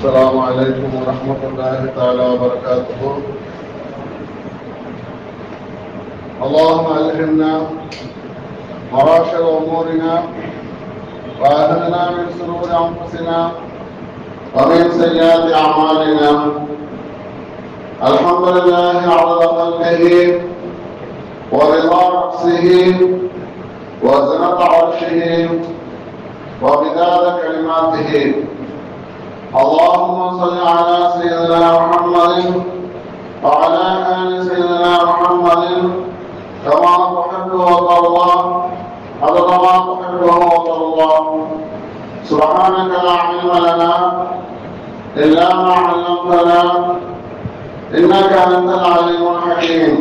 السلام عليكم ورحمة الله تعالى وبركاته اللهم ألهمنا مراشد أمورنا وأهلنا من سرور أنفسنا ومن سيئات أعمالنا الحمد لله على خلقه ورضا نفسه وزنة عرشه وبداد كلماته اللهم صل على سيدنا محمد وعلى آل سيدنا محمد كما تحب وترضى عدد ما تحبه وترضى سبحانك لا علم لنا إلا ما علمتنا إنك أنت العليم الحكيم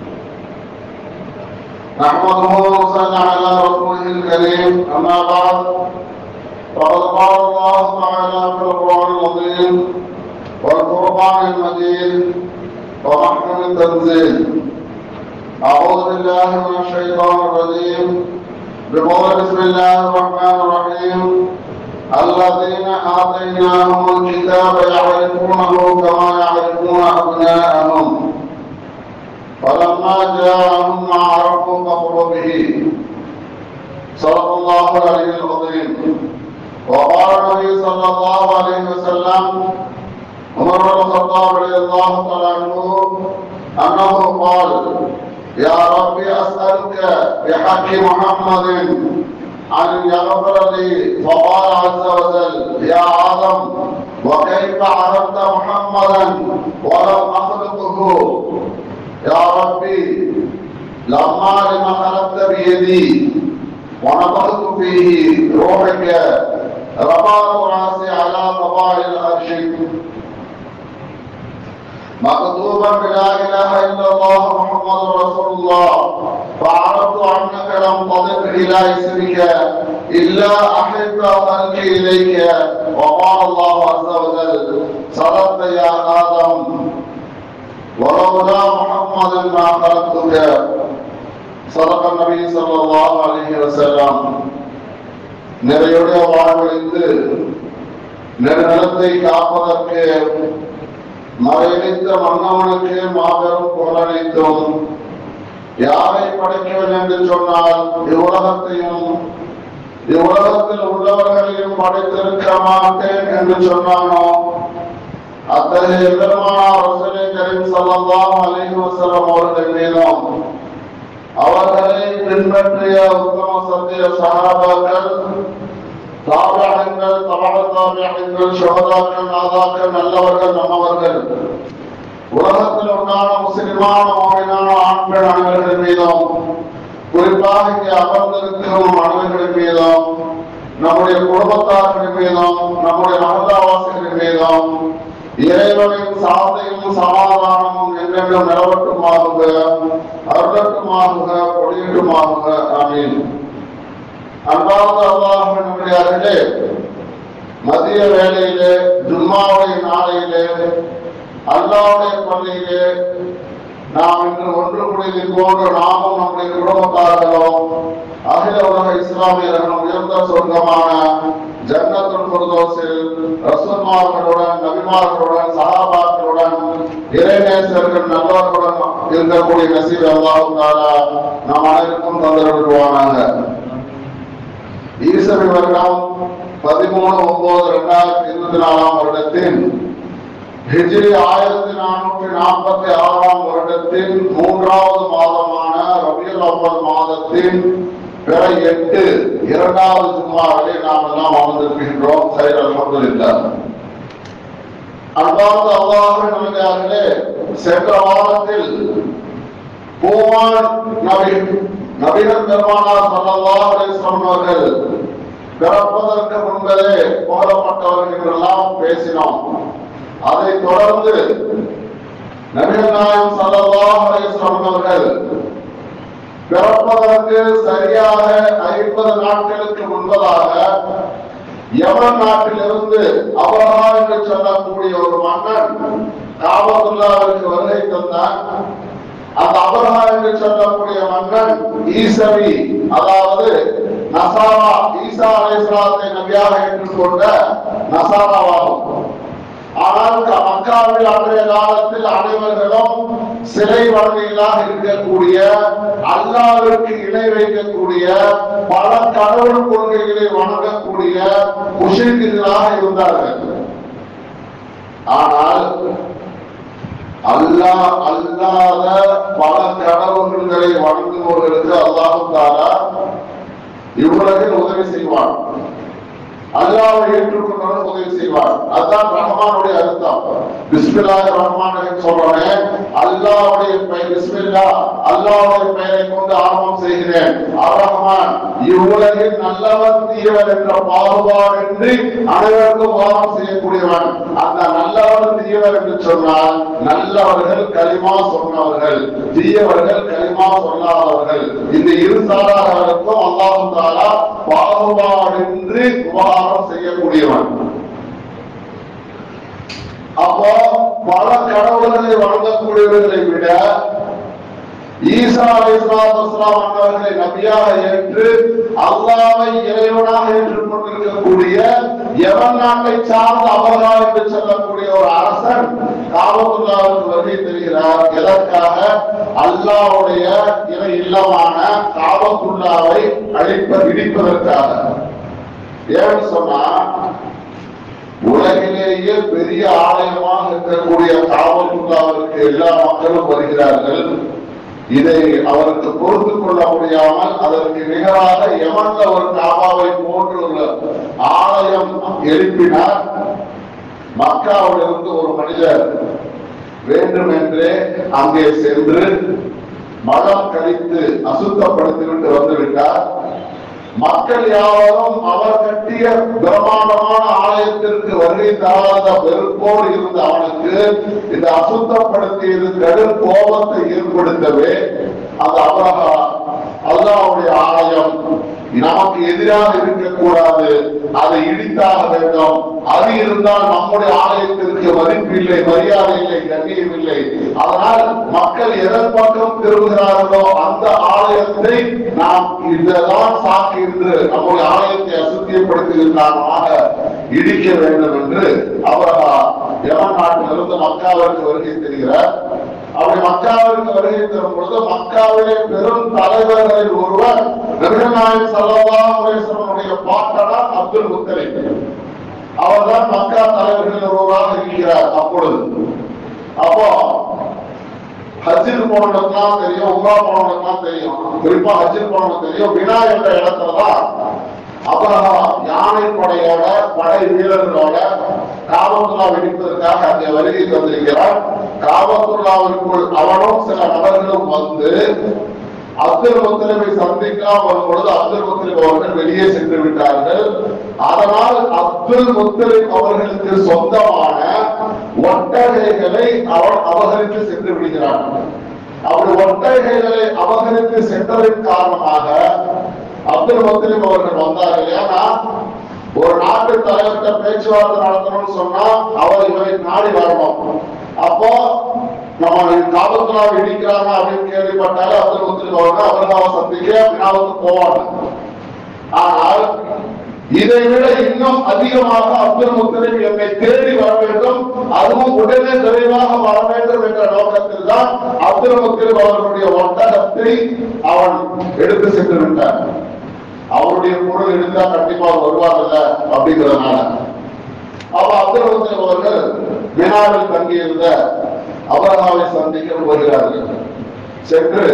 نحمده ونصلي على رسوله الكريم أما بعد فقد قال الله تعالى في القرآن العظيم والقرآن المجيد ومحكم التنزيل أعوذ بالله من الشيطان الرجيم بقول بسم الله الرحمن الرحيم الذين آتيناهم الكتاب يعرفونه كما يعرفون أبناءهم فلما جاءهم ما عرفوا كفروا به صدق الله العلي العظيم وقال النبي صلى الله عليه وسلم عمر بن الخطاب رضي الله تعالى عنه انه قال يا ربي اسالك بحق محمد ان يغفر لي فقال عز وجل يا آدم وكيف عرفت محمدا ولم اخلقه يا ربي لما لما خلقت بيدي ونفخت فيه روحك رفعت راسي على طبائع العرش مكتوبا بلا اله الا الله محمد رسول الله فعرفت انك لم تضف الى اسمك الا احب خلقي اليك وقال الله عز وجل صدقت يا ادم ولولا محمد ما خلقتك صدق النبي صلى الله عليه وسلم நிறையுடைய வாழ்வழித்து நெடுநிலத்தை காப்பதற்கு மறைநித்த மன்னவனுக்கு மாபெரும் புகழனைத்தும் யாரை படைக்கவன் என்று சொன்னால் இவ்வுலகத்தையும் இவ்வுலகத்தில் உள்ளவர்களையும் படைத்திருக்க மாட்டேன் என்று சொன்னானோ அத்தகைய பெருமானார் ரசூலை கரீம் ஸல்லல்லாஹு அலைஹி வஸல்லம் அவர்கள் மீதும் அவர்களை பின்பற்றிய உத்தம சத்திய சஹாபாக்கள் தாபியங்கள் தபக தாபியங்கள் சுகதாக்கள் நாதாக்கள் நல்லவர்கள் நம்மவர்கள் உலகத்தில் உண்டான முஸ்லிமான மோமினான ஆண் பெண் அனைவர்கள் மீதும் குறிப்பாக இங்கே அமர்ந்திருக்கும் அனைவர்கள் மீதும் நம்முடைய குடும்பத்தார்கள் மீதும் நம்முடைய மகதாவாசிகள் மீதும் இறைவனின் சாந்தையும் சமாதானமும் என்றென்றும் நிலவட்டுமாகுக அருளட்டுமாகுக பொடியட்டுமாகுக ஆமீன் அன்பார்ந்த அல்லாஹ் நம்முடைய அருளே மதிய வேளையிலே ஜும்மாவுடைய நாளையிலே அல்லாவுடைய பள்ளியிலே நாம் இன்று ஒன்று கூடியதில் போன்று நாமும் நம்முடைய குடும்பத்தார்களும் அகில உலக இஸ்லாமியர்களும் உயர்ந்த சொர்க்கமான ஜன்னத்துல் குருதோசில் ரசூல்மார்களுடன் நபிமார்களுடன் சஹாபாக்களுடன் இறைநேசர்கள் நல்லவர்களுடன் இருக்கக்கூடிய நசீர் அல்லாஹு தாலா நாம் அனைவருக்கும் தந்தருவானாங்க ஈசவி வருடம் பதிமூணு ஒன்பது இரண்டாயிரத்தி இருபத்தி நாலாம் வருடத்தின் ஹிஜ்ரி ஆயிரத்தி நானூற்றி நாற்பத்தி ஆறாம் வருடத்தின் மூன்றாவது மாதமான ரபியல் அவ்வல் மாதத்தின் பிற எட்டு இரண்டாவது ஜும்மாவிலே நாம் எல்லாம் அமர்ந்திருக்கின்றோம் சைர் அல்ஹம்துலில்லாஹ் அன்பார்ந்த அல்லாஹ்வின் நல்லடியார்களே சென்ற வாரத்தில் பூமான் நபி நபிகள் பெருமானார் ஸல்லல்லாஹு அலைஹி வஸல்லம் அவர்கள் பிறப்பதற்கு முன்பதே போடப்பட்டவர்கள் என்றெல்லாம் பேசினோம் அதை தொடர்ந்து நபிகள் நாயகம் ஸல்லல்லாஹு அலைஹி வஸல்லம் அவர்கள் பிறப்பதற்கு சரியாக ஐம்பது நாட்களுக்கு முன்பதாக யமன் நாட்டிலிருந்து அபரஹா என்று சொல்லக்கூடிய ஒரு மன்னன் காபத்துல்லாவிற்கு வருகை தந்தான் அந்த அபரஹா என்று சொல்லக்கூடிய மன்னன் ஈசவி அதாவது நசாரா ஈசா அலைஹிஸ்ஸலாத்தை நபியாக ஏற்றுக்கொண்ட நசாராவாகும் ஆனால் க- மக்காவில் அன்றைய காலத்தில் அனைவர்களும் சிலை வழமையிலாக இருக்கக்கூடிய அல்லாவிற்கு இணை வைக்கக்கூடிய பல கடவுள் கொள்கைகளை வணங்கக்கூடிய முஷிர்களாக இருந்தார்கள் ஆனால் அல்லாஹ் அல்லாத பல கடவுள்களை வணங்குபவர்களுக்கு அல்லாஹு தாலா இவ்வுலகில் உதவி செய்வான் அல்லாஹ்வை ஏற்றுக்கொண்டவன் உதவி செய்வான் அதுதான் ரஹ்மானுடைய அர்த்தம் பிஸ்மில்லாஹ் ரஹ்மான் ரஹீம் சொல்றேன் அல்லாஹ்வுடைய பெயர் பிஸ்மில்லா அல்லாஹ்வுடைய பெயரை கொண்டு ஆரம்பம் செய்கிறேன் அர் ரஹ்மான் இவ்வுலகில் நல்லவர் தீயவர் என்ற பாகுபாடின்றி அனைவருக்கும் வாரம் செய்யக்கூடியவன் அந்த நல்லவர் தீயவர் என்று சொன்னால் நல்லவர்கள் களிமா சொன்னவர்கள் தீயவர்கள் களிமா சொல்லாதவர்கள் இந்த இரு சாரார்களுக்கும் அல்லாஹு தாலா பாகுபாடின்றி உபகாரம் செய்யக்கூடியவன் அப்போ பல கடவுள்களை வணங்கக்கூடியவர்களை விட ஈசா அலைஹிஸ்ஸலாத்து வஸ்ஸலாம் அன்னவர்களை நபியாக ஏற்று அல்லாஹ்வை இறைவனாக ஏற்றுக்கொண்டிருக்கக்கூடிய யமன் நாட்டை சார்ந்த அபகா என்று சொல்லக்கூடிய ஒரு அரசன் காபத்துல்லாவுக்கு வருகை தருகிறார் எதற்காக அல்லாஹ்வுடைய இறை இல்லமான காபத்துல்லாவை அழிப்ப இடிப்பதற்காக ஏன்னு சொன்னா உலகிலேயே பெரிய ஆலயமாக இருக்கக்கூடிய காவல்துல்லாவிற்கு எல்லா மக்களும் வருகிறார்கள் இதை அவருக்கு பொறுத்துக் கொள்ள முடியாமல் அதற்கு நிகராக யமன்ல ஒரு காபாவை போன்று உள்ள ஆலயம் எழுப்பினார் மக்காவிலிருந்து ஒரு மனிதர் வேண்டுமென்றே அங்கே சென்று மலம் கழித்து அசுத்தப்படுத்திவிட்டு வந்து விட்டார் மக்கள் யாவரும் அவர் கட்டிய பிரம்மாண்டமான ஆலயத்திற்கு வருகை தராத வெறுப்போடு இருந்த அவனுக்கு இந்த அசுத்தப்படுத்தியது கடும் கோபத்தை ஏற்படுத்தவே அந்த அபரகா அல்லாவுடைய ஆலயம் நமக்கு எதிராக இருக்கக்கூடாது அதை இடித்தாக வேண்டும் அது இருந்தால் நம்முடைய ஆலயத்திற்கு மதிப்பு இல்லை மரியாதை இல்லை கண்ணியம் இல்லை அதனால் மக்கள் எதன் பக்கம் திரும்புகிறார்களோ அந்த ஆலயத்தை நாம் இதெல்லாம் சாக்கு என்று நம்முடைய ஆலயத்தை அசுத்தியப்படுத்துகிற காரணமாக இடிக்க வேண்டும் என்று அவரா யமன் நாட்டிலிருந்து மக்காவிற்கு வருகை தெரிகிறார் அப்படி மக்காவிற்கு வருகை தரும் பொழுது மக்காவிலே பெரும் தலைவர்களில் ஒருவர் நபிகள்நாயகம் ஸல்லல்லாஹு அலைஹி வஸல்லமுடைய பாட்டனார் அப்துல் முத்தலிப் அவர்தான் மக்கா தலைவர்களில் ஒருவராக இருக்கிறார் அப்பொழுது அப்போ ஹஜ்ஜில் போனவங்களுக்குலாம் தெரியும் உம்ரா போனவங்களுக்குலாம் தெரியும் குறிப்பா ஹஜ்ஜில் போனவங்களுக்கு தெரியும் வினா என்ற இடத்துலதான் அபரஹா யானை படையோட படை வீரர்களோட காபத்துல்லா வெடிப்பதற்காக அங்கே வருகை தந்திருக்கிறார் காபத்துல்லாவிற்குள் அவனும் சில நபர்களும் வந்து அப்துல் முத்தலிமை சந்திக்காம வரும் பொழுது அப்துல் முத்தலிப் அவர்கள் வெளியே சென்று விட்டார்கள் அதனால் அப்துல் முத்தலிப் அவர்களுக்கு சொந்தமான ஒட்டகைகளை அவன் அபகரித்து சென்று விடுகிறான் அப்படி ஒட்டகைகளை அபகரித்து சென்றதன் காரணமாக அப்துல் முத்தலிப் அவர்கள் வந்தார்கள் ஏன்னா ஒரு நாட்டு தலைவர்கிட்ட பேச்சுவார்த்தை நடத்தணும்னு சொன்னா அவர் இவரை நாடி வரணும் அப்போ நம்ம காபத்துலா இடிக்கிறாங்க அப்படின்னு கேள்விப்பட்டாலே அப்துல் முத்தலிப் அவர்கள் அவர்களை சந்திக்க வினாவுக்கு போவாங்க ஆனால் இதை விட இன்னும் அதிகமாக அப்துல் முத்தலிப் என்னை தேடி வர வேண்டும் அதுவும் உடனே விரைவாக வர வேண்டும் என்ற நோக்கத்தில் தான் அப்துல் முத்தலிப் அவர்களுடைய ஒட்டகத்தை அவன் எடுத்து சென்று விட்டான் அவருடைய பொருள் எடுத்தா கண்டிப்பா அவர் வருவாங்கல்ல அப்படிங்கிறதுனால அப்ப அப்துல் முத்தலிப் அவர்கள் வினாவில் தங்கியிருந்த அபரகாவை சந்திக்க வருகிறார்கள் சென்று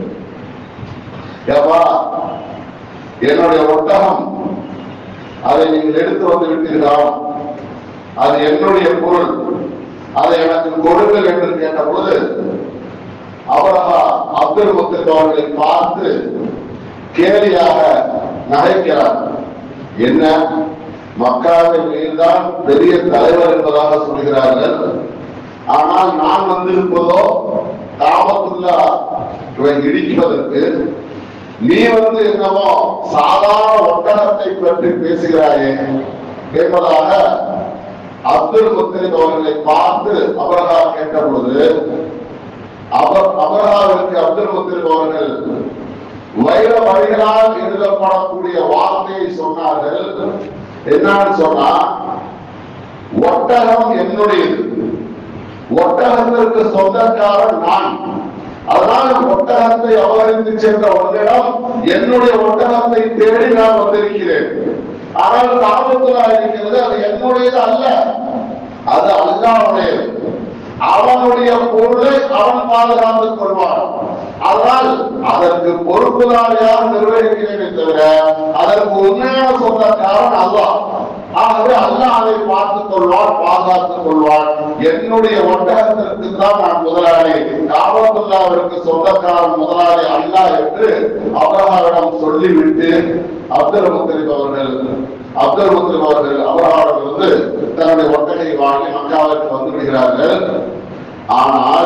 ஏப்பா என்னுடைய ஒட்டகம் அதை நீங்கள் எடுத்து வந்து விட்டீர்களா அது என்னுடைய பொருள் அதை எனக்கு கொடுங்கள் என்று கேட்ட பொழுது அவரகா அப்துல் முத்தலிப் அவர்களை பார்த்து கேலியாக நகைக்கிறார் என்ன மக்காவின் நீர்தான் பெரிய தலைவர் என்பதாக சொல்கிறார்கள் ஆனால் நான் வந்திருப்பதோ காபத்துல்லா இவன் இடிப்பதற்கு நீ வந்து என்னமோ சாதாரண ஒட்டகத்தை பற்றி பேசுகிறாயே என்பதாக அப்துல் முத்தலிப் அவர்களை பார்த்து அபரகா கேட்ட பொழுது அவர் அபரகாவிற்கு அப்துல் முத்தலிப் அவர்கள் வைர வழிகளால் எழுதப்படக்கூடிய வார்த்தையை சொன்னார்கள் என்னன்னு சொன்னா ஒட்டகம் என்னுடையது ஒட்டகத்திற்கு சொந்தக்காரன் நான் அதனால் ஒட்டகத்தை அபகரித்து சென்ற உன்னிடம் என்னுடைய ஒட்டகத்தை தேடி நான் வந்திருக்கிறேன் ஆனால் காபத்துலா இருக்கிறது அது என்னுடையது அல்ல அது அல்லாவுடையது அவனுடைய பொருளை அவன் பாதுகாத்துக் கொள்வான் அதனால் அதற்கு பொறுப்புதாரியாக நிர்வகிக்கிறேனே தவிர அதற்கு உண்மையான சொந்தக்காரன் அல்லாஹ் ஆகவே அல்லாஹ் அதை பார்த்துக் கொள்வான் பாதுகாத்துக் கொள்வான் என்னுடைய ஒட்டகத்திற்கு தான் நான் முதலாளி காபத்துல்லாவிற்கு சொந்தக்காரன் முதலாளி அல்லாஹ் என்று அப்ரஹாவிடம் சொல்லிவிட்டு அப்துல் முத்தலிப் அவர்கள் அப்துல் முத்தலிப் அவர்கள் அப்ரஹாவிடமிருந்து தன்னுடைய ஒட்டகை வாங்கி மக்காவிற்கு வந்து விடுகிறார்கள் ஆனால்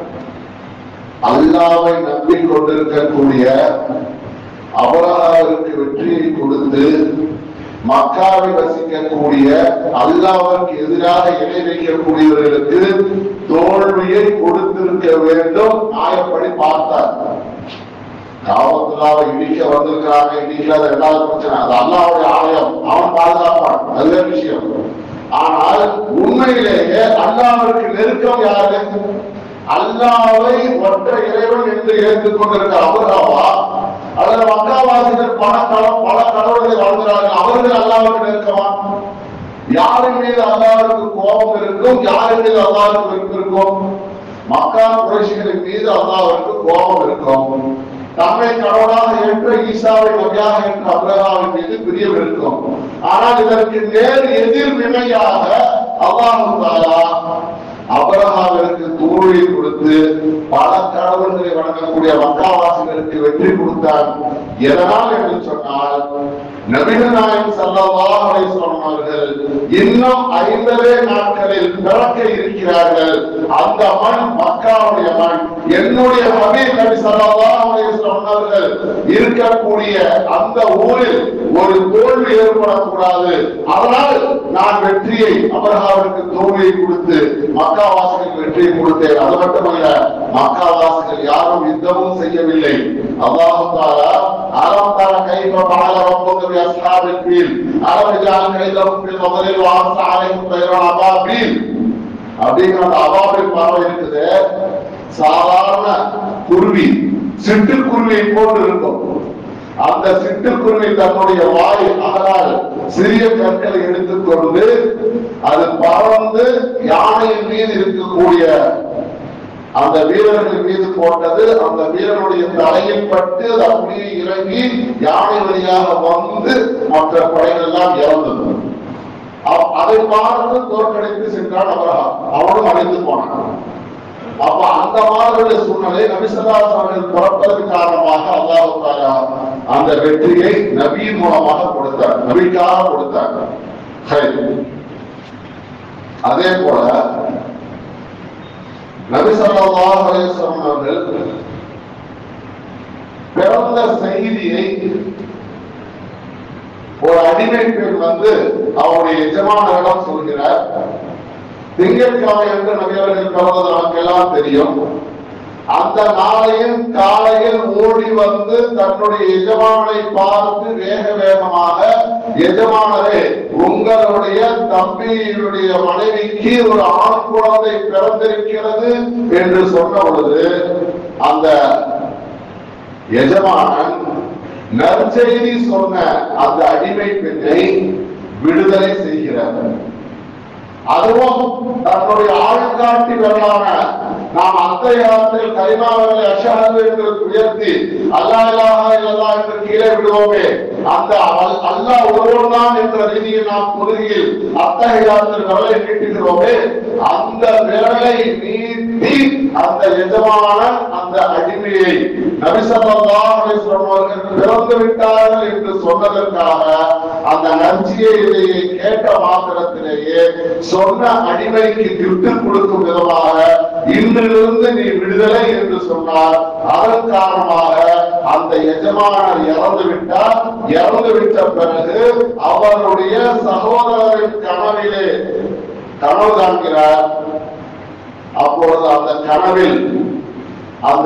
அல்லாவை நம்பிக்கொண்டிருக்கக்கூடிய அபரகாவிற்கு வெற்றியை கொடுத்து மக்காவில் வசிக்கக்கூடிய அல்லாவிற்கு எதிராக இணை வைக்கக்கூடியவர்களுக்கு தோல்வியை கொடுத்திருக்க வேண்டும் நியாயப்படி பார்த்தார் காவத்துலாவை இடிக்க வந்திருக்கிறாங்க இடிக்காத இரண்டாவது பிரச்சனை அது அல்லாவுடைய ஆலயம் அவன் பாதுகாப்பான் நல்ல விஷயம் ஆனால் உண்மையிலேயே அல்லாவிற்கு நெருக்கம் யாரு அல்லாவை ஒற்ற இறைவன் என்று ஏற்றுக் கொண்டிருக்க அபர்காவா அல்லது மக்காவாசிகள் பல களம் பல கடவுள்களை வாழ்கிறார்கள் அவர்கள் அல்லாவுக்கு நெருக்கமா யாரின் மீது அல்லாவிற்கு கோபம் இருக்கும் யாரின் மீது அல்லாவிற்கு வெறுப்பு இருக்கும் மக்கா குறைசிகளின் மீது அல்லாவிற்கு கோபம் இருக்கும் தம்மை கடவுளாக ஏற்ற ஈசாவை நபியாக ஏற்ற அப்ரஹாவின் மீது பிரியம் இருக்கும் ஆனால் இதற்கு நேர் எதிர் வினையாக அல்லாஹு தாலா அபரஹாவிற்கு தோழி கொடுத்து பல கடவுள்களை வணங்கக்கூடிய மக்காவாசிகளுக்கு வெற்றி கொடுத்தார் எதனால் என்று சொன்னால் நபிகள் நாயகம் ஸல்லல்லாஹு அலைஹி வஸல்லம் அவர்கள் இன்னும் ஐம்பதே நாட்களில் பிறக்க இருக்கிறார்கள் அந்த மண் மக்காவுடைய மண் என்னுடைய ஹபீப் நபி ஸல்லல்லாஹு அலைஹி வஸல்லம் அவர்கள் இருக்கக்கூடிய அந்த ஊரில் ஒரு தோல்வி ஏற்படக்கூடாது அதனால் நான் வெற்றியை அபரஹாவிற்கு தோல்வியை கொடுத்து மக்காவாசிகள் வெற்றியை கொடுத்தேன் அது மட்டுமல்ல மக்காவாசிகள் யாரும் யுத்தமும் செய்யவில்லை அல்லாஹு தாலா அலம் தர கைஃப பஅல ரப்புக பி அஸ்ஹாபில் ஃபீல் அலம் ஜஅல் கைதஹும் ஃபில் மதரில் வ அர்ஸ அலைஹிம் தைரன் அபாபீல் அப்படிங்கிற அந்த அபாபில் பறவை இருக்குது சாதாரண குருவி சிட்டுக்குருவியை போன்று இருக்கும் அந்த சிட்டுக்குருவி தன்னுடைய வாய் அகலால் சிறிய கற்களை எடுத்துக்கொண்டு அது பறந்து யானையின் மீது இருக்கக்கூடிய அந்த வீரர்கள் மீது போட்டது அந்த வீரனுடைய தலையில் பட்டு அது அப்படியே இறங்கி யானை வழியாக வந்து மற்ற படைகள் எல்லாம் இறந்தது அவ- அதை பார்த்து தோற்கடித்து சென்றான் அபரஹாம் அவனும் அழிந்து போனான் அப்ப அந்த மாதிரி சூழ்நிலை நபிசல்லாஸ் அவர்கள் பிறப்பதற்கு காரணமாக அல்லாஹ் தாலா அந்த வெற்றியை நபி மூலமாக கொடுத்தார் நபிக்காக கொடுத்தார் சரி. அதே போல நபி ஸல்லல்லாஹு அலைஹி வஸல்லம் அவர்கள் பிறந்த செய்தியை ஒரு அடிமை பெண் வந்து அவருடைய எஜமானரிடம் சொல்கிறார் திங்கட்கிழமை என்று நபியவர்கள் பிறந்தது நமக்கு எல்லாம் தெரியும் அந்த நாளையில் காலையில் ஓடி வந்து தன்னுடைய எஜமானை பார்த்து வேக வேகமாக எஜமானரே உங்களுடைய தம்பியினுடைய மனைவிக்கு ஒரு ஆண் குழந்தை பிறந்திருக்கிறது என்று சொன்ன பொழுது அந்த எஜமானன் நற்செய்தி சொன்ன அந்த அடிமை பெண்ணை விடுதலை செய்கிறார் அதுவும் தன்னுடைய ஆள்காட்டி வரலான நாம் அந்த காலத்தில் கைமாவர்களை அஷஹது என்று உயர்த்தி அல்லாஹ் இலாஹா இல்லல்லாஹ் என்று கீழே விடுவோமே அந்த அல்- அல்லாஹ் ஒருவன் தான் என்ற ரீதியில் நாம் தொழுகையில் அத்தகையாத்தில் விரலை நீட்டுகிறோமே அந்த விரலை நீட்டி அந்த எஜமானன் அந்த அடிமையை நபிசல்லாஹ் அலைஹிஸ்ஸலாம் அவர்கள் பிறந்து விட்டார்கள் என்று சொன்னதற்காக அந்த நற்செய்தியை கேட்ட மாத்திரத்திலேயே சொன்ன அடிமைக்கு கிஃப்ட் கொடுக்கும் விதமாக இன்றிலிருந்து நீ விடுதலை என்று சொன்னார் அதன் காரணமாக அந்த எஜமானர் இறந்து விட்டார் இறந்து விட்ட பிறகு அவருடைய சகோதரரின் கனவிலே கனவு காண்கிறார் அப்பொழுது அந்த கனவில் அந்த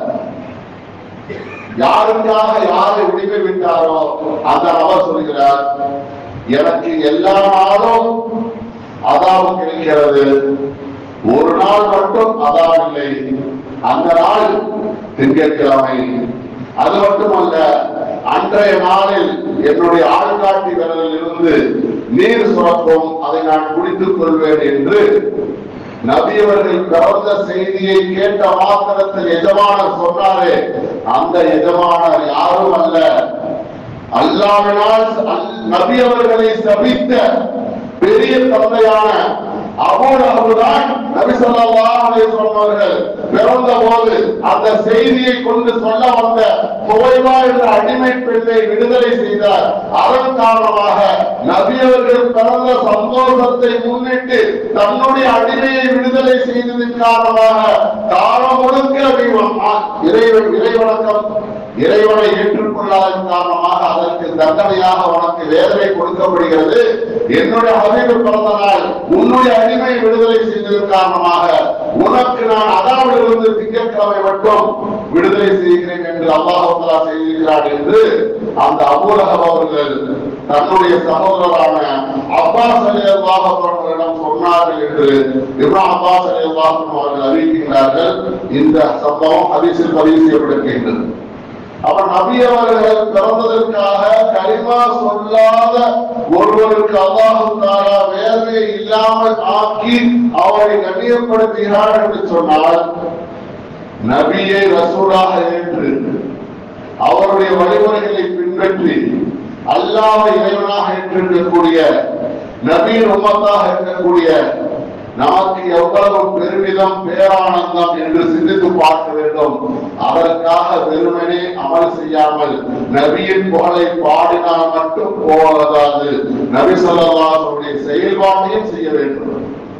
யாருக்காக யாரை உரிமை விட்டாரோ அந்த நபர் சொல்கிறார் எனக்கு எல்லா நாளும் அதாவு கிடைக்கிறது ஒரு நாள் மட்டும் அதாவு இல்லை அந்த நாள் திங்கட்கிழமை அது மட்டுமல்ல அன்றைய நாளில் என்னுடைய ஆள்காட்டி விரலில் இருந்து நீர் சுரக்கும் அதை நான் குடித்துக் கொள்வேன் என்று நபியவர்கள் பிறந்த செய்தியை கேட்ட மாத்திரத்தில் எஜமானர் சொன்னாரே அந்த எஜமானர் யாரும் அல்ல அல்லாவினால் அல்- நபி அவர்களை சபித்த பெரிய தந்தையான அபூலகுதான் நபி ஸல்லல்லாஹு அலைஹி வஸல்லம் அவர்கள் பிறந்த போது அந்த செய்தியை கொண்டு சொல்ல வந்த சுவைபா என்ற அடிமை பெண்ணை விடுதலை செய்தார் அதன் காரணமாக நபி அவர்கள் பிறந்த சந்தோஷத்தை முன்னிட்டு தன்னுடைய அடிமையை விடுதலை செய்ததன் காரணமாக காலம் முழுக்க தெய்வம் இறைவன் இறைவணக்கம் இறைவனை ஏற்றுக்கொள்ளாதன் காரணமாக அதற்கு தண்டனையாக உனக்கு வேதனை கொடுக்கப்படுகிறது என்னுடைய அறிவு பிறந்த நாள் உன்னுடைய அடிமை விடுதலை செய்ததன் காரணமாக உனக்கு நான் அதாவிலிருந்து திங்கட்கிழமை மட்டும் விடுதலை செய்கிறேன் என்று அல்லாஹல்லா செய்திருக்கிறார் என்று அந்த அபூலகம் அவர்கள் தன்னுடைய சகோதரரான அப்பாஸ் அலி அல்லாஹ் அவர்களிடம் சொன்னார்கள் என்று இப்ராஹிம் அப்பாஸ் அலி அல்லாஹ் அவர்கள் அறிவிக்கின்றார்கள் இந்த சம்பவம் ஹதீஸில் பதிவு செய்யப்பட்டிருக்கின்றது அவர் நபி அவர்கள் பிறந்ததற்காக கரிமா சொல்லாத ஒருவருக்கு அல்லாஹு தாலா வேதனை இல்லாமல் ஆக்கி அவரை கண்ணியப்படுத்துகிறார் என்று சொன்னால் நபியை ரசூலாக ஏற்று அவருடைய வழிமுறைகளை பின்பற்றி அல்லாஹ் இறைவனாக ஏற்றிருக்கக்கூடிய நபியின் உம்மத்தாக இருக்கக்கூடிய நமக்கு எவ்வளவு பெருமிதம் பேரானந்தம் என்று சிந்தித்து பார்க்க வேண்டும் அதற்காக வெறுமனே அமல் செய்யாமல் நபியின் புகழை பாடினால் மட்டும் போவதாது நபி சொல்லலாசனுடைய செயல்பாட்டையும் செய்ய வேண்டும்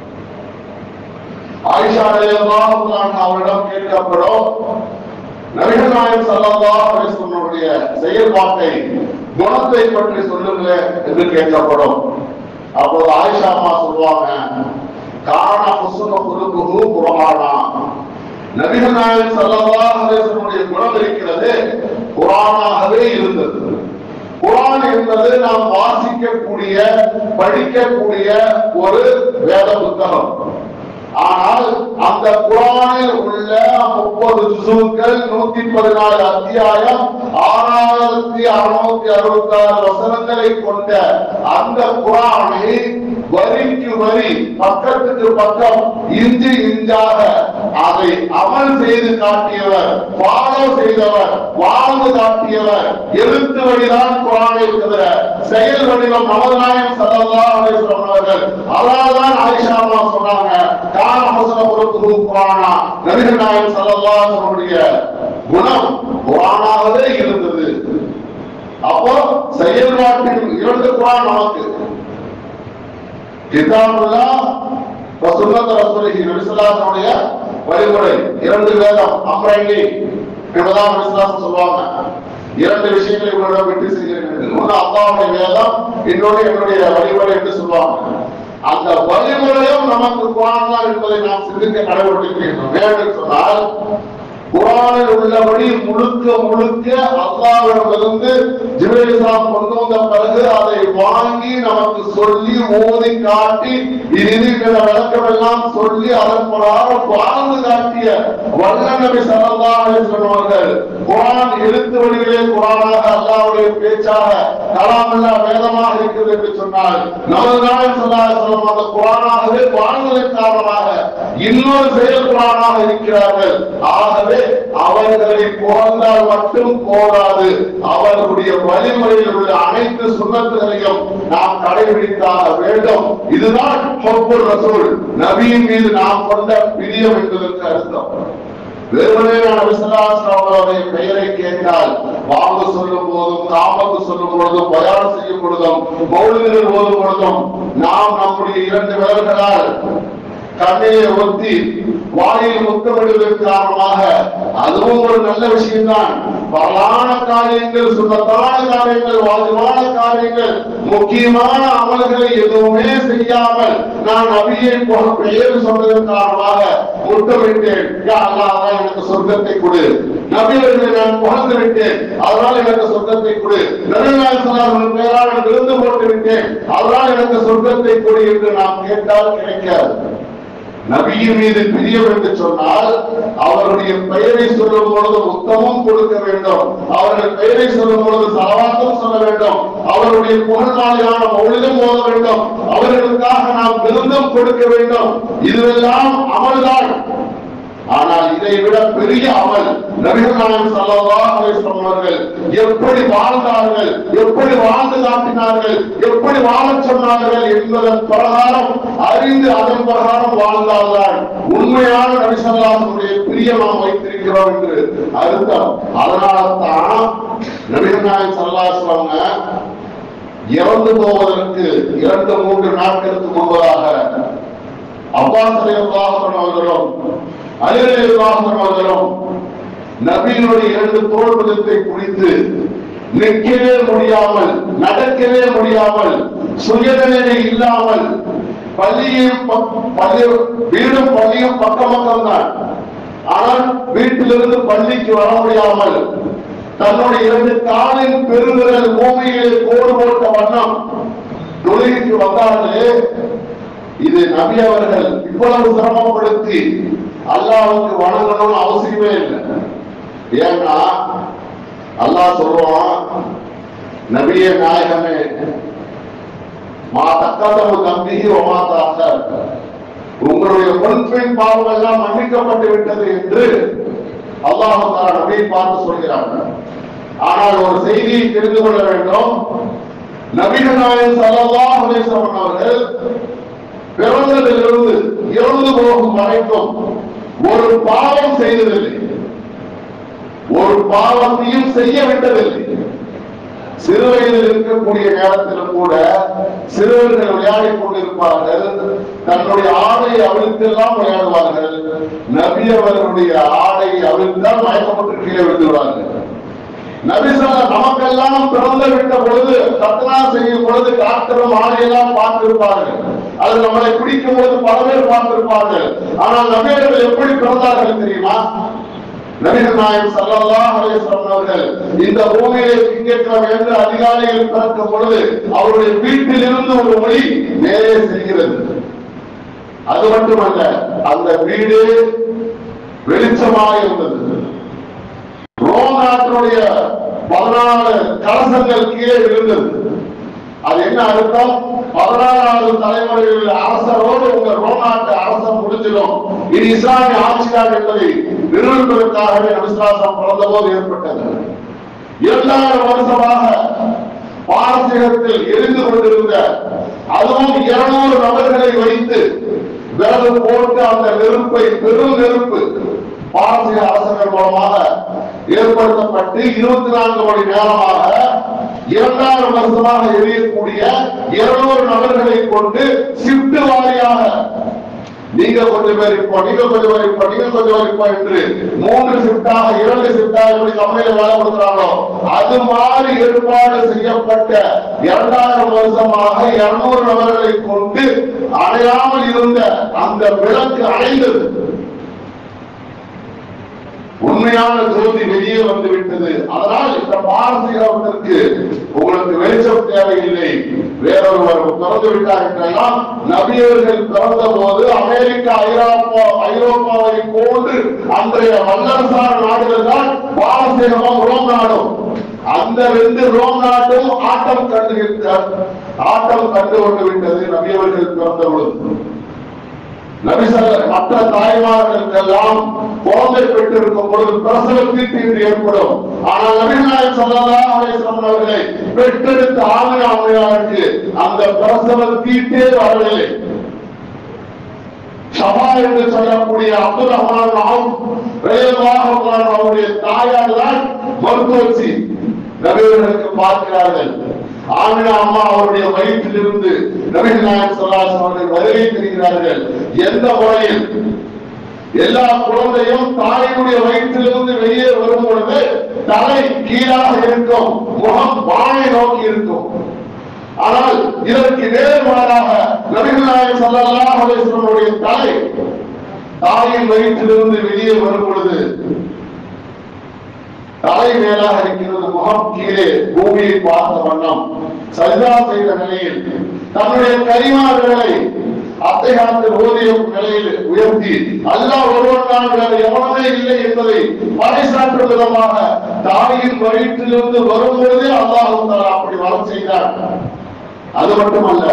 ஆயிஷா ரலியல்லாஹு அன்ஹா அவரிடம் கேட்கப்படும் நபிகள் நாயகம் ஸல்லல்லாஹு அலைஹி வஸல்லமுடைய செயல்பாட்டை குணத்தை பற்றி சொல்லுங்களேன் என்று கேட்கப்படும் அப்போது ஆயிஷா அம்மா சொல்லுவாங்க காரண ஹுஸ்னு குலுகுஹு குர்ஆனா நபிகள் நாயகம் ஸல்லல்லாஹு அலைஹி வஸல்லமுடைய குணம் இருக்கிறது குர்ஆனாகவே இருந்தது குர்ஆன் என்பது நாம் வாசிக்கக்கூடிய படிக்கக்கூடிய ஒரு வேத புத்தகம் ஆனால் அந்த குரானில் உள்ள முப்பது ஜுசுக்கள் நூத்தி பதினாலு அத்தியாயம் ஆறாயிரத்தி அறுநூத்தி அறுபத்தி ஆறு வசனங்களை கொண்ட அந்த குரானை வரிக்கு வரி பக்கத்துக்கு பக்கம் இஞ்சி இஞ்சாக அதை அமல் செய்து காட்டியவர் ஃபாலோ செய்தவர் வாழ்ந்து காட்டியவர் எழுத்து வழிதான் குரானை தவிர செயல் வடிவம் நமதநாயகம் ஸல்லல்லாஹு அலைஹி வஸல்லம் அவர்கள் அல்லாஹ்தான் ஆயிஷா அம்மா சொன்னாங்க கான ஹசன குருத்து குரானா நபிகள் நாயகம் ஸல்லல்லாஹு அலைஹி வஸல்லமுடைய குணம் குரானாகவே இருந்தது அப்போ செயல்பாட்டில் இரண்டு குரான் நமக்கு கிதாபுல்லா வசுன்னத் ரசூலிஹி நபி ஸல்லல்லாஹு அலைஹி வழிமுறை இரண்டு வேதம் அம்ரைனி என்பதாக நபி ஸல்லல்லாஹு சொல்லுவாங்க இரண்டு விஷயங்களை உங்களிடம் விட்டு செய்கிறேன் ஒன்று அல்லாஹ்வுடைய வேதம் இன்னொன்று என்னுடைய வழிமுறை என்று சொல்லுவாங்க அந்த வழிமுறையும் நமக்கு குரான் தான் என்பதை நாம் சிந்திக்க கடைபிடிக்கிறோம் ஏன்னு சொன்னால் குரானில் உள்ளபடி முழுக்க முழுக்க அல்லாவிடமிருந்து ஜிப்ரீல் இஸ்லாம் கொண்டு வந்த பிறகு அதை வாங்கி நமக்கு சொல்லி ஓதி காட்டி இது இதுங்கிற விளக்கம் எல்லாம் சொல்லி அதன் பிரகாரம் வாழ்ந்து காட்டிய வல்ல நபி ஸல்லல்லாஹு அலைஹி வஸல்லம் அவர்கள் குரான் எழுத்து வடிவிலே குரானாக அல்லாஹ்வுடைய பேச்சாக கலாமல்லா வேதமாக இருக்கிறது என்று சொன்னால் நமது நாயகம் ஸல்லல்லாஹு அலைஹி வஸல்லம் அந்த குரானாகவே வாழ்ந்ததன் காரணமாக இன்னொரு செயல் குரானாக இருக்கிறார்கள் ஆகவே அவர்களை புகழ்ந்தால் மட்டும் போதாது அவர்களுடைய வழிமுறையில் உள்ள அனைத்து சுண்ணத்துகளையும் நாம் கடைபிடித்தாக வேண்டும் இதுதான் ஹொப்புல் ரசூல் நபியின் மீது நாம் கொண்ட பிரியம் என்பதற்கு அர்த்தம் வெறுமனே நான் விசலாசனுடைய பெயரை கேட்டால் வாங்க சொல்லும் போதும் காமத்து சொல்லும் பொழுதும் பயானம் செய்யும் பொழுதும் மௌலிகள் ஓதும் பொழுதும் நாம் நம்முடைய இரண்டு விரல்களால் கண்ணையை ஒத்தி வாயில் முத்தமிடுவதன் காரணமாக அதுவும் ஒரு நல்ல விஷயம்தான் பரலான காரியங்கள் சுத்தத்தான காரியங்கள் வாஜிபான காரியங்கள் முக்கியமான அமல்களை எதுவுமே செய்யாமல் நான் நபியை போல பெயர் சொன்னதன் காரணமாக முத்தமிட்டேன் யா அல்லாஹ் அல்லாஹ் எனக்கு சொர்க்கத்தை கொடு நபியர்களை நான் புகழ்ந்து விட்டேன் அதனால் எனக்கு சொர்க்கத்தை கொடு நபிநாயகம் சொன்னார்கள் பெயரால் நான் விருந்து போட்டு விட்டேன் அதனால் எனக்கு சொர்க்கத்தை கொடு என்று நாம் கேட்டால் கிடைக்காது நபியின் மீது பிரியம் என்று சொன்னால் அவருடைய பெயரை சொல்லும் பொழுது உத்தமும் கொடுக்க வேண்டும் அவர்கள் பெயரை சொல்லும் பொழுது சலவாத்தம் சொல்ல வேண்டும் அவருடைய புகழ்நாளியான மொழிலும் ஓத வேண்டும் அவர்களுக்காக நாம் விருந்தும் கொடுக்க வேண்டும் இதுவெல்லாம் அமல்தான் ஆனால் இதை விட பெரிய அமல் நபிகள் நாயகம் ஸல்லல்லாஹு அலைஹி வஸல்லம் அவர்கள் எப்படி வாழ்ந்தார்கள் எப்படி வாழ்ந்து காட்டினார்கள் எப்படி வாழச் சொன்னார்கள் என்பதன் பிரகாரம் அறிந்து அதன் பிரகாரம் வாழ்ந்தால்தான் உண்மையான நபி ஸல்லல்லாஹுடைய பிரியம் நாம் வைத்திருக்கிறோம் என்று அர்த்தம் அதனால தான் நபிகள் நாயகம் ஸல்லல்லாஹு அலைஹி வஸல்லம் இறந்து போவதற்கு இரண்டு மூன்று நாட்களுக்கு முன்பதாக அப்பாஸ் அலியல்லாஹு அவர்களும் அலி அலியல்லாஹு அவர்களும் நபியினுடைய இரண்டு தோல்பதத்தை குறித்து நிற்கவே முடியாமல் நடக்கவே முடியாமல் சுயநிலை இல்லாமல் பள்ளியும் பக்- பள்ளி வீடும் பள்ளியும் பக்கம் பக்கம் தான் ஆனால் வீட்டிலிருந்து பள்ளிக்கு வர முடியாமல் தன்னுடைய இரண்டு காலின் பெருவிரல் பூமியிலே கோடு போட்ட வண்ணம் தொழுகைக்கு வந்தார்களே இது நபி அவர்கள் இவ்வளவு சிரமப்படுத்தி அல்லாஹ்வுக்கு வணங்கணும்னு அவசியமே இல்லை ஏன்னா அல்லாஹ் சொல்றான் நபியே நாயகமே மா தக்காதமு தம்பிகி ஒமாத்தாக உங்களுடைய பொன்பின் பாவம் எல்லாம் மன்னிக்கப்பட்டு விட்டது என்று அல்லாஹ் தஆலா நபியை பார்த்து சொல்கிறாங்க ஆனால் ஒரு செய்தியை தெரிந்து கொள்ள வேண்டும் நபிகள் நாயகம் ஸல்லல்லாஹு அலைஹி வஸல்லம் அவர்கள் பிறந்ததிலிருந்து இறந்து போகும் வரைக்கும் ஒரு பாவம் செய்ததில்லை ஒரு பாவத்தையும் செய்ய விட்டதில்லை சிறு வயதில் இருக்கக்கூடிய நேரத்திலும் கூட சிறுவர்கள் விளையாடிக் கொண்டிருப்பார்கள் தன்னுடைய ஆடையை அவிழ்த்தெல்லாம் விளையாடுவார்கள் நபி அவர்களுடைய ஆடையை அவிழ்த்தால் மயக்கப்பட்டு கீழே விழுந்துவார்கள் நபிசல்ல நமக்கெல்லாம் பிறந்து விட்ட பொழுது கத்தனா செய்யும் பொழுது டாக்டரும் ஆணையெல்லாம் பார்த்திருப்பார்கள் அது நம்மளை பிடிக்கும் பொழுது பல பேர் பார்த்திருப்பார்கள் ஆனால் நபியர்கள் எப்படி பிறந்தார்கள் தெரியுமா நபிகள் நாயகம் ஸல்லல்லாஹு அலைஹி வஸல்லம் அவர்கள் இந்த பூமியிலே திங்கட்கிழமை என்று அதிகாலையில் பிறக்கும் பொழுது அவருடைய வீட்டில் இருந்து ஒரு ஒளி மேலே செல்கிறது அது மட்டுமல்ல அந்த வீடு வெளிச்சமாக இருந்தது ரோம் நாட்டினுடைய பதினாலு கலசங்கள் கீழே விழுந்தது அது என்ன அர்த்தம் பதினாறாவது தலைமுறையில் அரசரோடு உங்க ரோம் நாட்டு அரசன் முடிஞ்சிடும் இது இஸ்லாமிய ஆட்சியார் என்பதை நிறுவனத்திற்காகவே நபிசுவாசம் பிறந்த போது ஏற்பட்டது இரண்டாயிரம் வருஷமாக பாரசீகத்தில் எரிந்து கொண்டிருந்த அதுவும் இருநூறு நபர்களை வைத்து விரது போட்டு அந்த நெருப்பை பெரும் நெருப்பு பாரசீக அரசர்கள் மூலமாக ஏற்படுத்தப்பட்டு இருபத்தி நான்கு மணி நேரமாக இரண்டாயிரம் வருஷமாக எரியக்கூடிய இருநூறு நபர்களை கொண்டு ஷிப்ட் வாரியாக நீங்க கொஞ்சம் பேர் இப்போ நீங்க கொஞ்சம் பேர் இப்போ நீங்க கொஞ்சம் பேர் இப்போ என்று மூன்று ஷிப்டாக இரண்டு ஷிப்டாக எப்படி கம்பெனியில வேலை கொடுக்குறாங்களோ அது மாதிரி ஏற்பாடு செய்யப்பட்ட இரண்டாயிரம் வருஷமாக இருநூறு நபர்களை கொண்டு அணையாமல் இருந்த அந்த விளக்கு அணைந்தது உண்மையான ஜோதி வெளியே வந்து விட்டது அதனால் இந்த பாரசீகத்திற்கு உங்களுக்கு வெளிச்சம் தேவையில்லை வேறொருவர் பிறந்து விட்டார் என்றெல்லாம் நபியர்கள் பிறந்த போது அமெரிக்கா ஐரோப்பா ஐரோப்பாவை போன்று அன்றைய வல்லரசார் நாடுகள் தான் பாரசீகமும் ரோம் நாடும் அந்த ரெண்டு ரோம் நாட்டும் ஆட்டம் கண்டு ஆட்டம் கண்டு கொண்டு விட்டது நபியவர்கள் பிறந்த பொழுது நபிசல்ல மற்ற தாய்மார்களுக்கெல்லாம் குழந்தை பெற்றிருக்கும் பொழுது பிரசவ தீட்டு என்று ஏற்படும் ஆனால் நபிநாயகம் ஸல்லல்லாஹு அலைஹி வஸல்லம் அவர்களை பெற்றெடுத்த ஆமினா அம்மையாருக்கு அந்த பிரசவ தீட்டே வரவில்லை ஷபா என்று சொல்லக்கூடிய அப்துல் ரஹ்மான் அவுஃப் ரலியல்லாஹு அன்ஹு அவருடைய தாயார் தான் மருத்துவச்சி நபியவர்களுக்கு பார்க்கிறார்கள் ஆமினா அம்மா அவருடைய வயிற்றிலிருந்து நபிகள் நாயகம் ஸல்லல்லாஹு அவர்கள் வருகை தெரிகிறார்கள் எந்த முறையில் எல்லா குழந்தையும் தாயினுடைய வயிற்றிலிருந்து வெளியே வரும் பொழுது தலை கீழாக இருக்கும் முகம் வானை நோக்கி இருக்கும் ஆனால் இதற்கு நேர்மாறாக நபிகள் நாயகம் ஸல்லல்லாஹு அலைஹி வஸல்லமுடைய தலை தாயின் வயிற்றிலிருந்து வெளியே வரும் பொழுது தலை மேலாக இருக்கிறது முகம் கீழே பூமியை பார்த்த வண்ணம் சஜிதா செய்த நிலையில் தன்னுடைய கரிமார்களை அத்தைகாலத்தில் ஓதிய நிலையில் உயர்த்தி அல்லாஹ் ஒருவன் தான் வேறு எவனுமே இல்லை என்பதை பறைசாற்றும் விதமாக தாயின் வயிற்றிலிருந்து வரும் பொழுதே அல்லாஹ் தஆலா அப்படி வளம் செய்தார் அது மட்டுமல்ல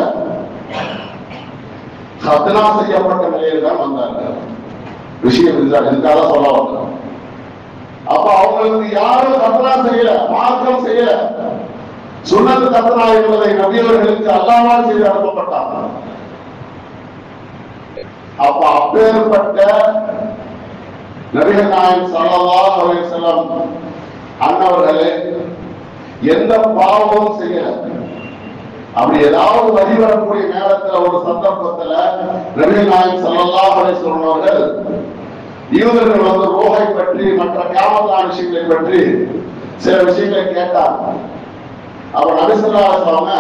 சத்னா செய்யப்பட்ட நிலையில் தான் வந்தார்கள் விஷயம் இதுதான் இதுக்காக சொல்ல வந்தோம் அப்ப அவங்களுக்கு யாரும் கத்தனா செய்யல மார்க்கம் செய்யல சுன்னத்து கத்தனா என்பதை நபியவர்களுக்கு அல்லாமல் செய்து அனுப்பப்பட்டாங்க அப்ப அப்பேற்பட்ட நபிகள் நாயகம் ஸல்லல்லாஹு அலைஹி வஸல்லம் அன்னவர்களே எந்த பாவமும் செய்யல அப்படி ஏதாவது வழி வரக்கூடிய நேரத்துல ஒரு சந்தர்ப்பத்துல நபிகள் நாயகம் ஸல்லல்லாஹு அலைஹி வஸல்லம் அவர்கள் யூதர்கள் வந்து ரோகை பற்றி மற்ற கியாமத்தான விஷயங்களை பற்றி சில விஷயங்களை கேட்டாங்க அப்ப நபிசல்லா சொன்ன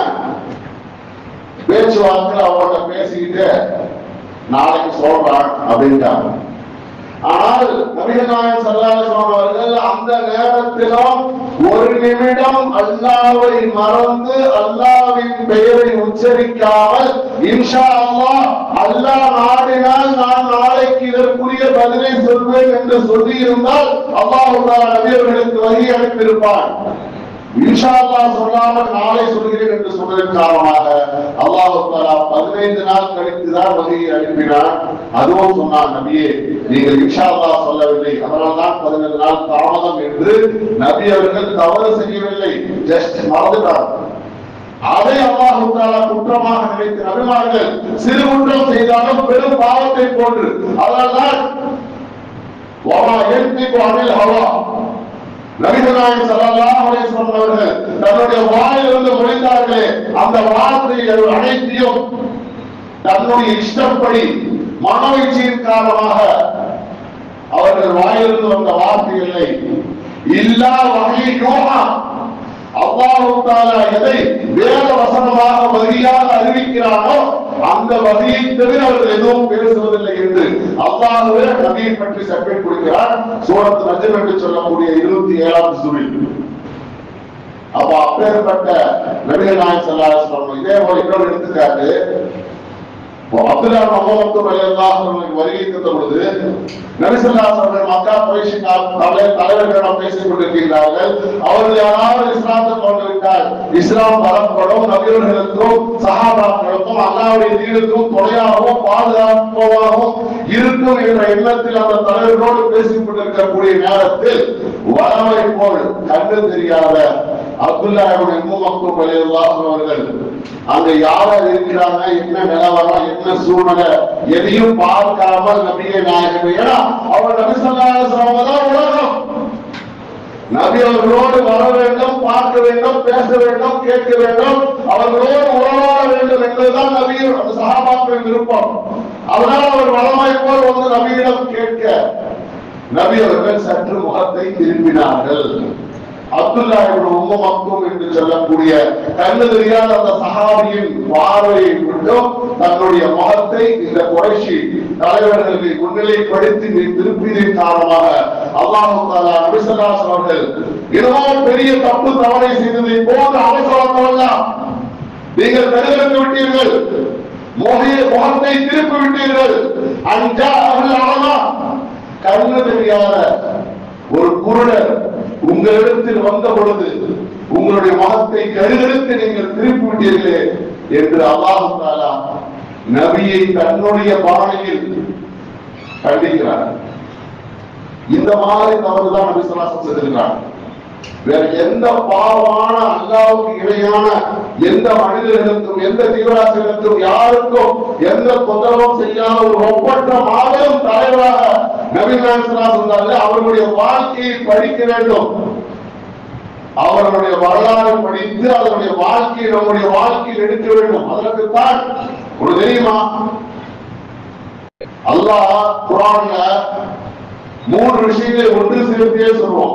பேச்சுவார்த்தை அவங்கள்ட்ட பேசிக்கிட்டு நாளைக்கு சொல்றான் அப்படின்ட்டாங்க ஆனால் நபிகள் நாயகம் ஸல்லல்லாஹு அலைஹி வஸல்லம் அவர்கள் அந்த நேரத்திலும் ஒரு நிமிடம் அல்லாஹ்வை மறந்து அல்லாஹ்வின் பெயரை உச்சரிக்காமல் இன்ஷா அல்லாஹ் அல்லாஹ் நாடினால் நான் நாளைக்கு இதற்குரிய பதிலை சொல்வேன் என்று சொல்லி இருந்தால் அல்லாஹ் நபியவர்களுக்கு வழி அனுப்பியிருப்பான் இன்ஷா அல்லாஹ் சொல்லாமல் நாளை சொல்கிறேன் என்று சொன்னதன் காரணமாக அல்லாஹ் தஆலா 15 நாள் கழித்து தான் வகையை அனுப்பினான் அதுவும் சொன்னான் நபியே நீங்கள் இன்ஷா அல்லாஹ் சொல்லவில்லை அதனால்தான் 15 நாள் தாமதம் என்று நபி அவர்கள் தவறு செய்யவில்லை ஜஸ்ட் மறந்துட்டார் அதை அல்லாஹ் தஆலா குற்றமாக நினைத்து நபிமார்கள் சிறு குற்றம் செய்தாலும் பெரும் பாவத்தை போன்று அதனால்தான் வமா யன்திகு அனில் ஹவா நபிகளாய் ஸல்லல்லாஹு அலைஹி வஸல்லம் அவர்கள் தன்னுடைய வாயிலிருந்து மொழிந்தார்களே அந்த வார்த்தைகள் அனைத்தையும் தன்னுடைய இஷ்டப்படி மனோயிச்சையின் காரணமாக அவர்கள் வாயிலிருந்து வந்த வார்த்தைகளை இல்லா வகை யோகா அல்லாஹு தஆலா எதை வேத வசனமாக வரியாக அறிவிக்கிறானோ அந்த வகையை தவிர அவர்கள் எதுவும் பேசுவதில்லை என்று அல்லாஹ்வே நபியை பற்றி செப்பேட் கொடுக்கிறார் சூரத் நஜம் என்று சொல்லக்கூடிய இருபத்தி ஏழாம் சூரில் அப்ப அப்பேற்பட்ட நபிகள் நாயகம் ஸல்லல்லாஹு அலைஹி வஸல்லம் இதே போல இன்னொரு எடுத்துக்காட்டு அப்துல்லா மஹமத்து ரலியல்லாஹு அன்ஹு வருகை தந்த பொழுது நபி ஸல்லல்லாஹு அலைஹி வஸல்லம் மக்கா குறைஷி தலைவர் தலைவர்களிடம் பேசிக் கொண்டிருக்கிறார்கள் அவர்கள் யாராவது இஸ்லாத்தை கொண்டுவிட்டால் இஸ்லாம் வரப்படும் நபியர்களுக்கும் சஹாபாக்களுக்கும் அல்லாஹ்வுடைய தீனுக்கும் துணையாகவும் பாதுகாப்பாகவும் இருக்கும் என்ற எண்ணத்தில் அந்த தலைவர்களோடு பேசிக் கொண்டிருக்கக்கூடிய நேரத்தில் வரவை போல் கண்டு தெரியாத அப்துல்லா இப்னு உம்மு மக்தூம் ரலியல்லாஹு அவர்கள் அங்க யாரா இருக்கிறாங்க என்ன நிலவரம் என்ன சூழ்நிலை எதையும் பார்க்காமல் நபியை நாயகம் ஏன்னா அவர் நபி ஸல்லல்லாஹு அலைஹி வஸல்லம் தான் உலகம் நபி அவர்களோடு வர வேண்டும் பார்க்க வேண்டும் பேச வேண்டும் கேட்க வேண்டும் அவர்களோடு உறவாட வேண்டும் என்பதுதான் நபியின் அந்த சகாபாக்களின் விருப்பம் அதனால் அவர் வளமை போல் வந்து நபியிடம் கேட்க நபி அவர்கள் சற்று முகத்தை திருப்பினார்கள் அப்துல்லா இப்னு உம்மு மக்தூம் என்று சொல்லக்கூடிய கண்ணு தெரியாத அந்த சஹாபியின் பார்வையை விட்டும் தன்னுடைய முகத்தை இந்த குறைஷி தலைவர்களுக்கு முன்னிலைப்படுத்தி நீ திருப்பியதின் காரணமாக அல்லாஹு தாலா நபி ஸல்லல்லாஹு அலைஹி அவர்கள் இன்னும் பெரிய தப்பு தவறை செய்ததை போன்று அவசரத்தவெல்லாம் நீங்கள் பெருகெடுத்து விட்டீர்கள் மோகிய முகத்தை திருப்பி விட்டீர்கள் அஞ்சா அவர்கள் ஆனா கண்ணு தெரியாத ஒரு குருடர் உங்களிடத்தில் வந்த பொழுது உங்களுடைய முகத்தை கருகெடுத்து நீங்கள் திருப்பி விட்டீர்களே என்று அல்லாஹு தாலா நபியை தன்னுடைய பாணியில் கண்டிக்கிறார் இந்த மாதிரி தவறுதான் நபி சொல்லாசம் செய்திருக்கிறார் வேற எந்த பாவமான அல்லாவுக்கு இணையான எந்த மனிதர்களுக்கும் எந்த தீவிராசிகளுக்கும் யாருக்கும் எந்த தொந்தரவும் செய்யாத ஒரு ஒப்பற்ற மாபெரும் தலைவராக நபிநாயகம் சொன்னார்கள் அவர்களுடைய வாழ்க்கையை படிக்க வேண்டும் அவர்களுடைய வரலாறு படித்து அதனுடைய வாழ்க்கையை நம்முடைய வாழ்க்கையில் எடுக்க வேண்டும் அதற்குத்தான் ஒரு தெரியுமா அல்லாஹ் குரான்ல மூன்று விஷயங்களை ஒன்று சேர்த்தே சொல்லுவோம்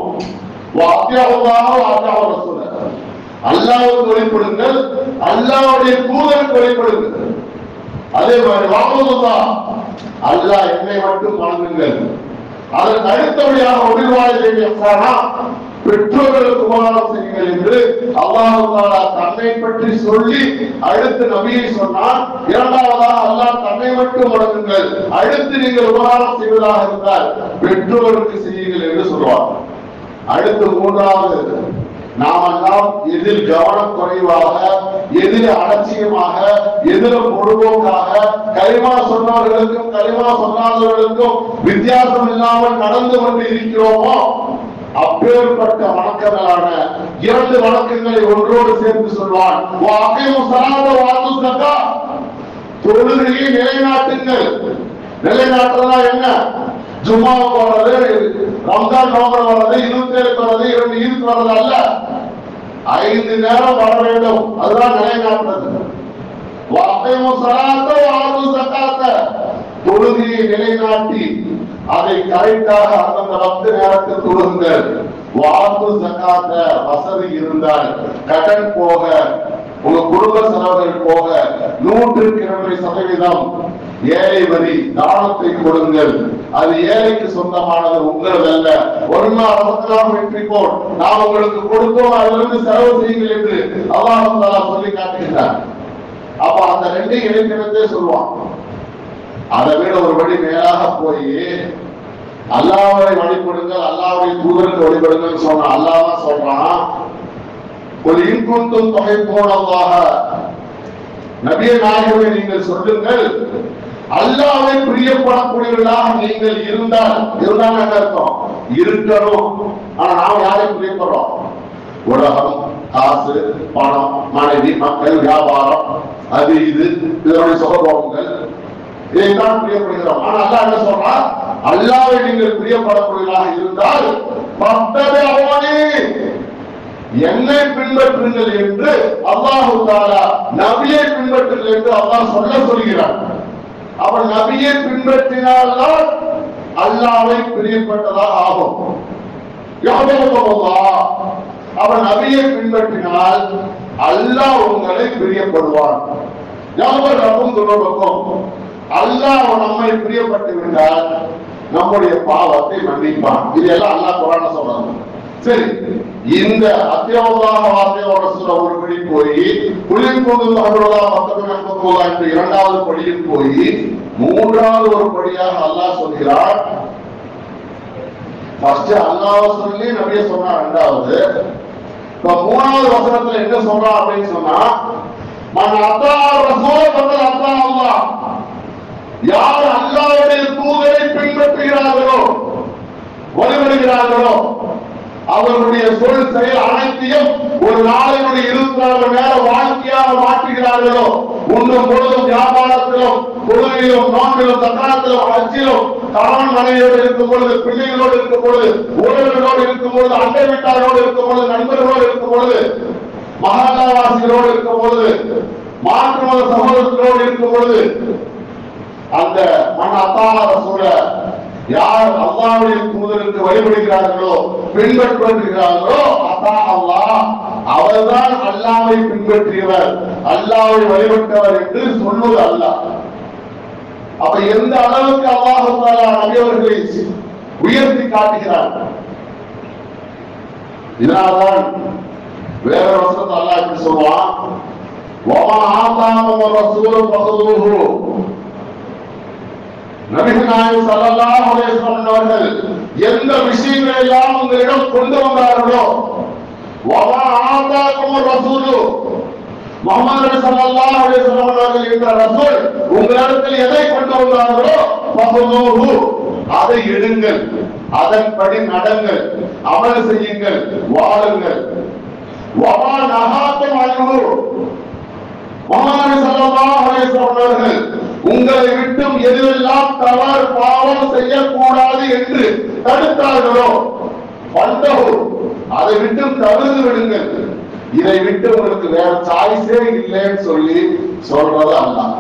அல்லாவுக்கு வழிபடுங்கள் அல்லாவுடைய தூதருக்கு வழிபடுங்கள் அதே மாதிரி வாக்குதா அல்லாஹ் என்னை மட்டும் வணங்குங்கள் அதற்கு அடுத்தபடியாக உயிர்வாழ் வேண்டிய பெற்றோர்களுக்கு உபகாரம் செய்யுங்கள் என்று அல்லாஹ் தாலா தன்னை பற்றி சொல்லி அடுத்து நபியை சொன்னார் இரண்டாவதாக அல்லாஹ் தன்னை மட்டும் வணங்குங்கள் அடுத்து நீங்கள் உபகாரம் செய்வதாக இருந்தால் பெற்றோருக்கு செய்யுங்கள் என்று சொல்வார் அடுத்து மூன்றாவது நாமெல்லாம் எதில் கவனம் குறைவாக எதில் அலட்சியமாக எதில் பொழுதுபோக்காக கரிமா சொன்னவர்களுக்கும் கரிமா சொல்லாதவர்களுக்கும் வித்தியாசம் இல்லாமல் நடந்து கொண்டு இருக்கிறோமோ அப்பேற்பட்ட வணக்கங்களான இரண்டு வணக்கங்களை ஒன்றோடு சேர்த்து சொல்வான் வாக்கையும் சலாத வாக்கு சக்கா தொழுகையை நிலைநாட்டுங்கள் நிலைநாட்டுறதா என்ன ஜும்மா போறது ரம்ஜான் நோம்பர் வர்றது இருபத்தி ஏழு வர்றது இரண்டு ஈர்த்து வர்றது அல்ல ஐந்து நேரம் வர வேண்டும் அதுதான் நிலைநாட்டுறது வாக்கையும் சலாத்த வாக்கு சக்காத்த தொழுகையை நிலைநாட்டி அதை கரெக்டாக அந்தந்த பத்து நேரத்தில் தொழுகுங்கள் வாக்கு சக்காத்த வசதி இருந்தால் கடன் போக உங்க குடும்ப செலவுகள் போக நூற்றுக்கு இரண்டு சதவீதம் ஏழை வரி தானத்தை கொடுங்கள் அது ஏழைக்கு சொந்தமானது உங்களது அல்ல ஒருமா அரசலாம் வெற்றி போல் நாம் உங்களுக்கு கொடுத்தோம் அதிலிருந்து செலவு செய்யுங்கள் என்று அல்லாஹ் சொல்லி காட்டுகின்றார் அப்ப அந்த ரெண்டையும் இணைக்கிறதே சொல்லுவான் அதை விட ஒரு படி மேலாக போய் அல்லாவை வழிபடுங்கள் அல்லாவுடைய தூதருக்கு வழிபடுங்கள் சொன்ன அல்லாஹ் தான் சொல்றான் ஒரு இன்குந்தும் தொகை போனதாக நபிய நாயகமே நீங்கள் சொல்லுங்கள் அல்லாவை பிரியப்படக்கூடியவர்களாக நீங்கள் இருந்தால் இருந்தால் என்ன அர்த்தம் இருக்கணும் ஆனா நாம் யாரை பிரியப்படுறோம் உலகம் காசு பணம் மனைவி மக்கள் வியாபாரம் அது இது இதனுடைய சுகபோகங்கள் இதைத்தான் பிரியப்படுகிறோம் ஆனா அல்லாஹ் என்ன சொல்றான் அல்லாவை நீங்கள் பிரியப்படக்கூடியவர்களாக இருந்தால் பத்தவே அவனே என்னை பின்பற்றுங்கள் என்று அல்லாஹு தாலா நபியை பின்பற்றுங்கள் என்று அல்லாஹ் சொல்ல சொல்கிறான் அவன் நபியை பின்பற்றினால்தான் அல்லாவை பிரியப்பட்டதாக ஆகும் யஹ்தமுல்லாஹ். அவன் நபியை பின்பற்றினால் அல்லாஹ் உங்களை பிரியப்படுவான் யாவர் ரப்பும் துரோகம் அல்லாஹ் நம்மை பிரியப்பட்டு விட்டால் நம்முடைய பாவத்தை மன்னிப்பான் இதெல்லாம் அல்லாஹ் குரான சொல்றாங்க சரி இந்த அத்தியாவதாக வார்த்தையோட சொல்ல ஒரு படி போய் புலிப்போது அகரோதா பத்தொன்பது எண்பத்தோதா என்ற இரண்டாவது படியில் போய் மூன்றாவது ஒரு படியாக அல்லாஹ் சொல்கிறார் ஃபர்ஸ்ட் அல்லாஹ் சொல்லி நபிய சொன்னா ரெண்டாவது இப்ப மூணாவது வசனத்துல என்ன சொல்றான் அப்படின்னு சொன்னா மன் அத்தா ரசூல பத்தல் அத்தா அல்லாஹ் யார் அல்லாஹ்வுடைய தூதரை பின்பற்றுகிறார்களோ வழிபடுகிறார்களோ அவர்களுடைய சொல் செயல் அனைத்தையும் ஒரு நாளினுடைய இருபத்தி நாலு மணி நேரம் வாழ்க்கையாக மாற்றுகிறார்களோ உண்ணும் பொழுதும் வியாபாரத்திலும் தொழுகையிலும் நோன்பிலும் தக்காணத்திலும் அச்சிலும் கணவன் மனைவியோடு இருக்கும் பொழுது பிள்ளைகளோடு இருக்கும் பொழுது உறவினர்களோடு இருக்கும் பொழுது அண்டை வீட்டாரோடு இருக்கும் பொழுது நண்பர்களோடு இருக்கும் பொழுது மகாதாவாசிகளோடு இருக்கும் பொழுது மாற்று மத சகோதரர்களோடு இருக்கும் பொழுது அந்த மன அத்தாள சூழ யார் அல்லாவுடைய தூதருக்கு வழிபடுகிறார்களோ பின்பற்றுகிறார்களோ அத்தா அல்லாஹ் அவர்தான் அல்லாவை பின்பற்றியவர் அல்லாவை வழிபட்டவர் என்று சொல்வது அல்லாஹ் அப்ப எந்த அளவுக்கு அல்லாஹ் தாலா நபியவர்களை உயர்த்தி காட்டுகிறார் இதனால்தான் வேற வசனத்தை அல்லாஹ் இப்படி சொல்லுவான் وما آتاكم الرسول فخذوه நபிகள் நாயகம் ஸல்லல்லாஹு அலைஹி வஸல்லம் அவர்கள் எந்த விஷயங்களை எல்லாம் உங்களிடம் கொண்டு வந்தார்களோ வமா ஆதாக்கும் ரசூலு முகமது நபி ஸல்லல்லாஹு அலைஹி வஸல்லம் அவர்கள் என்ற ரசூல் உங்களிடத்தில் எதை கொண்டு வந்தார்களோ ஃபஹுதுஹு அதை எடுங்கள் அதன்படி நடங்கள் அமல் செய்யுங்கள் வாழுங்கள் வமா நஹாக்கும் அன்ஹு முகமது ஸல்லல்லாஹு அலைஹி வஸல்லம் அவர்கள் உங்களை விட்டும் எதுவெல்லாம் தவறு பாவம் செய்யக்கூடாது என்று தடுத்தார்களோ வந்தகு அதை விட்டு தவிர்த்து விடுங்கள் இதை விட்டு உங்களுக்கு வேற சாய்ஸே இல்லைன்னு சொல்லி சொல்றது அல்லாஹ்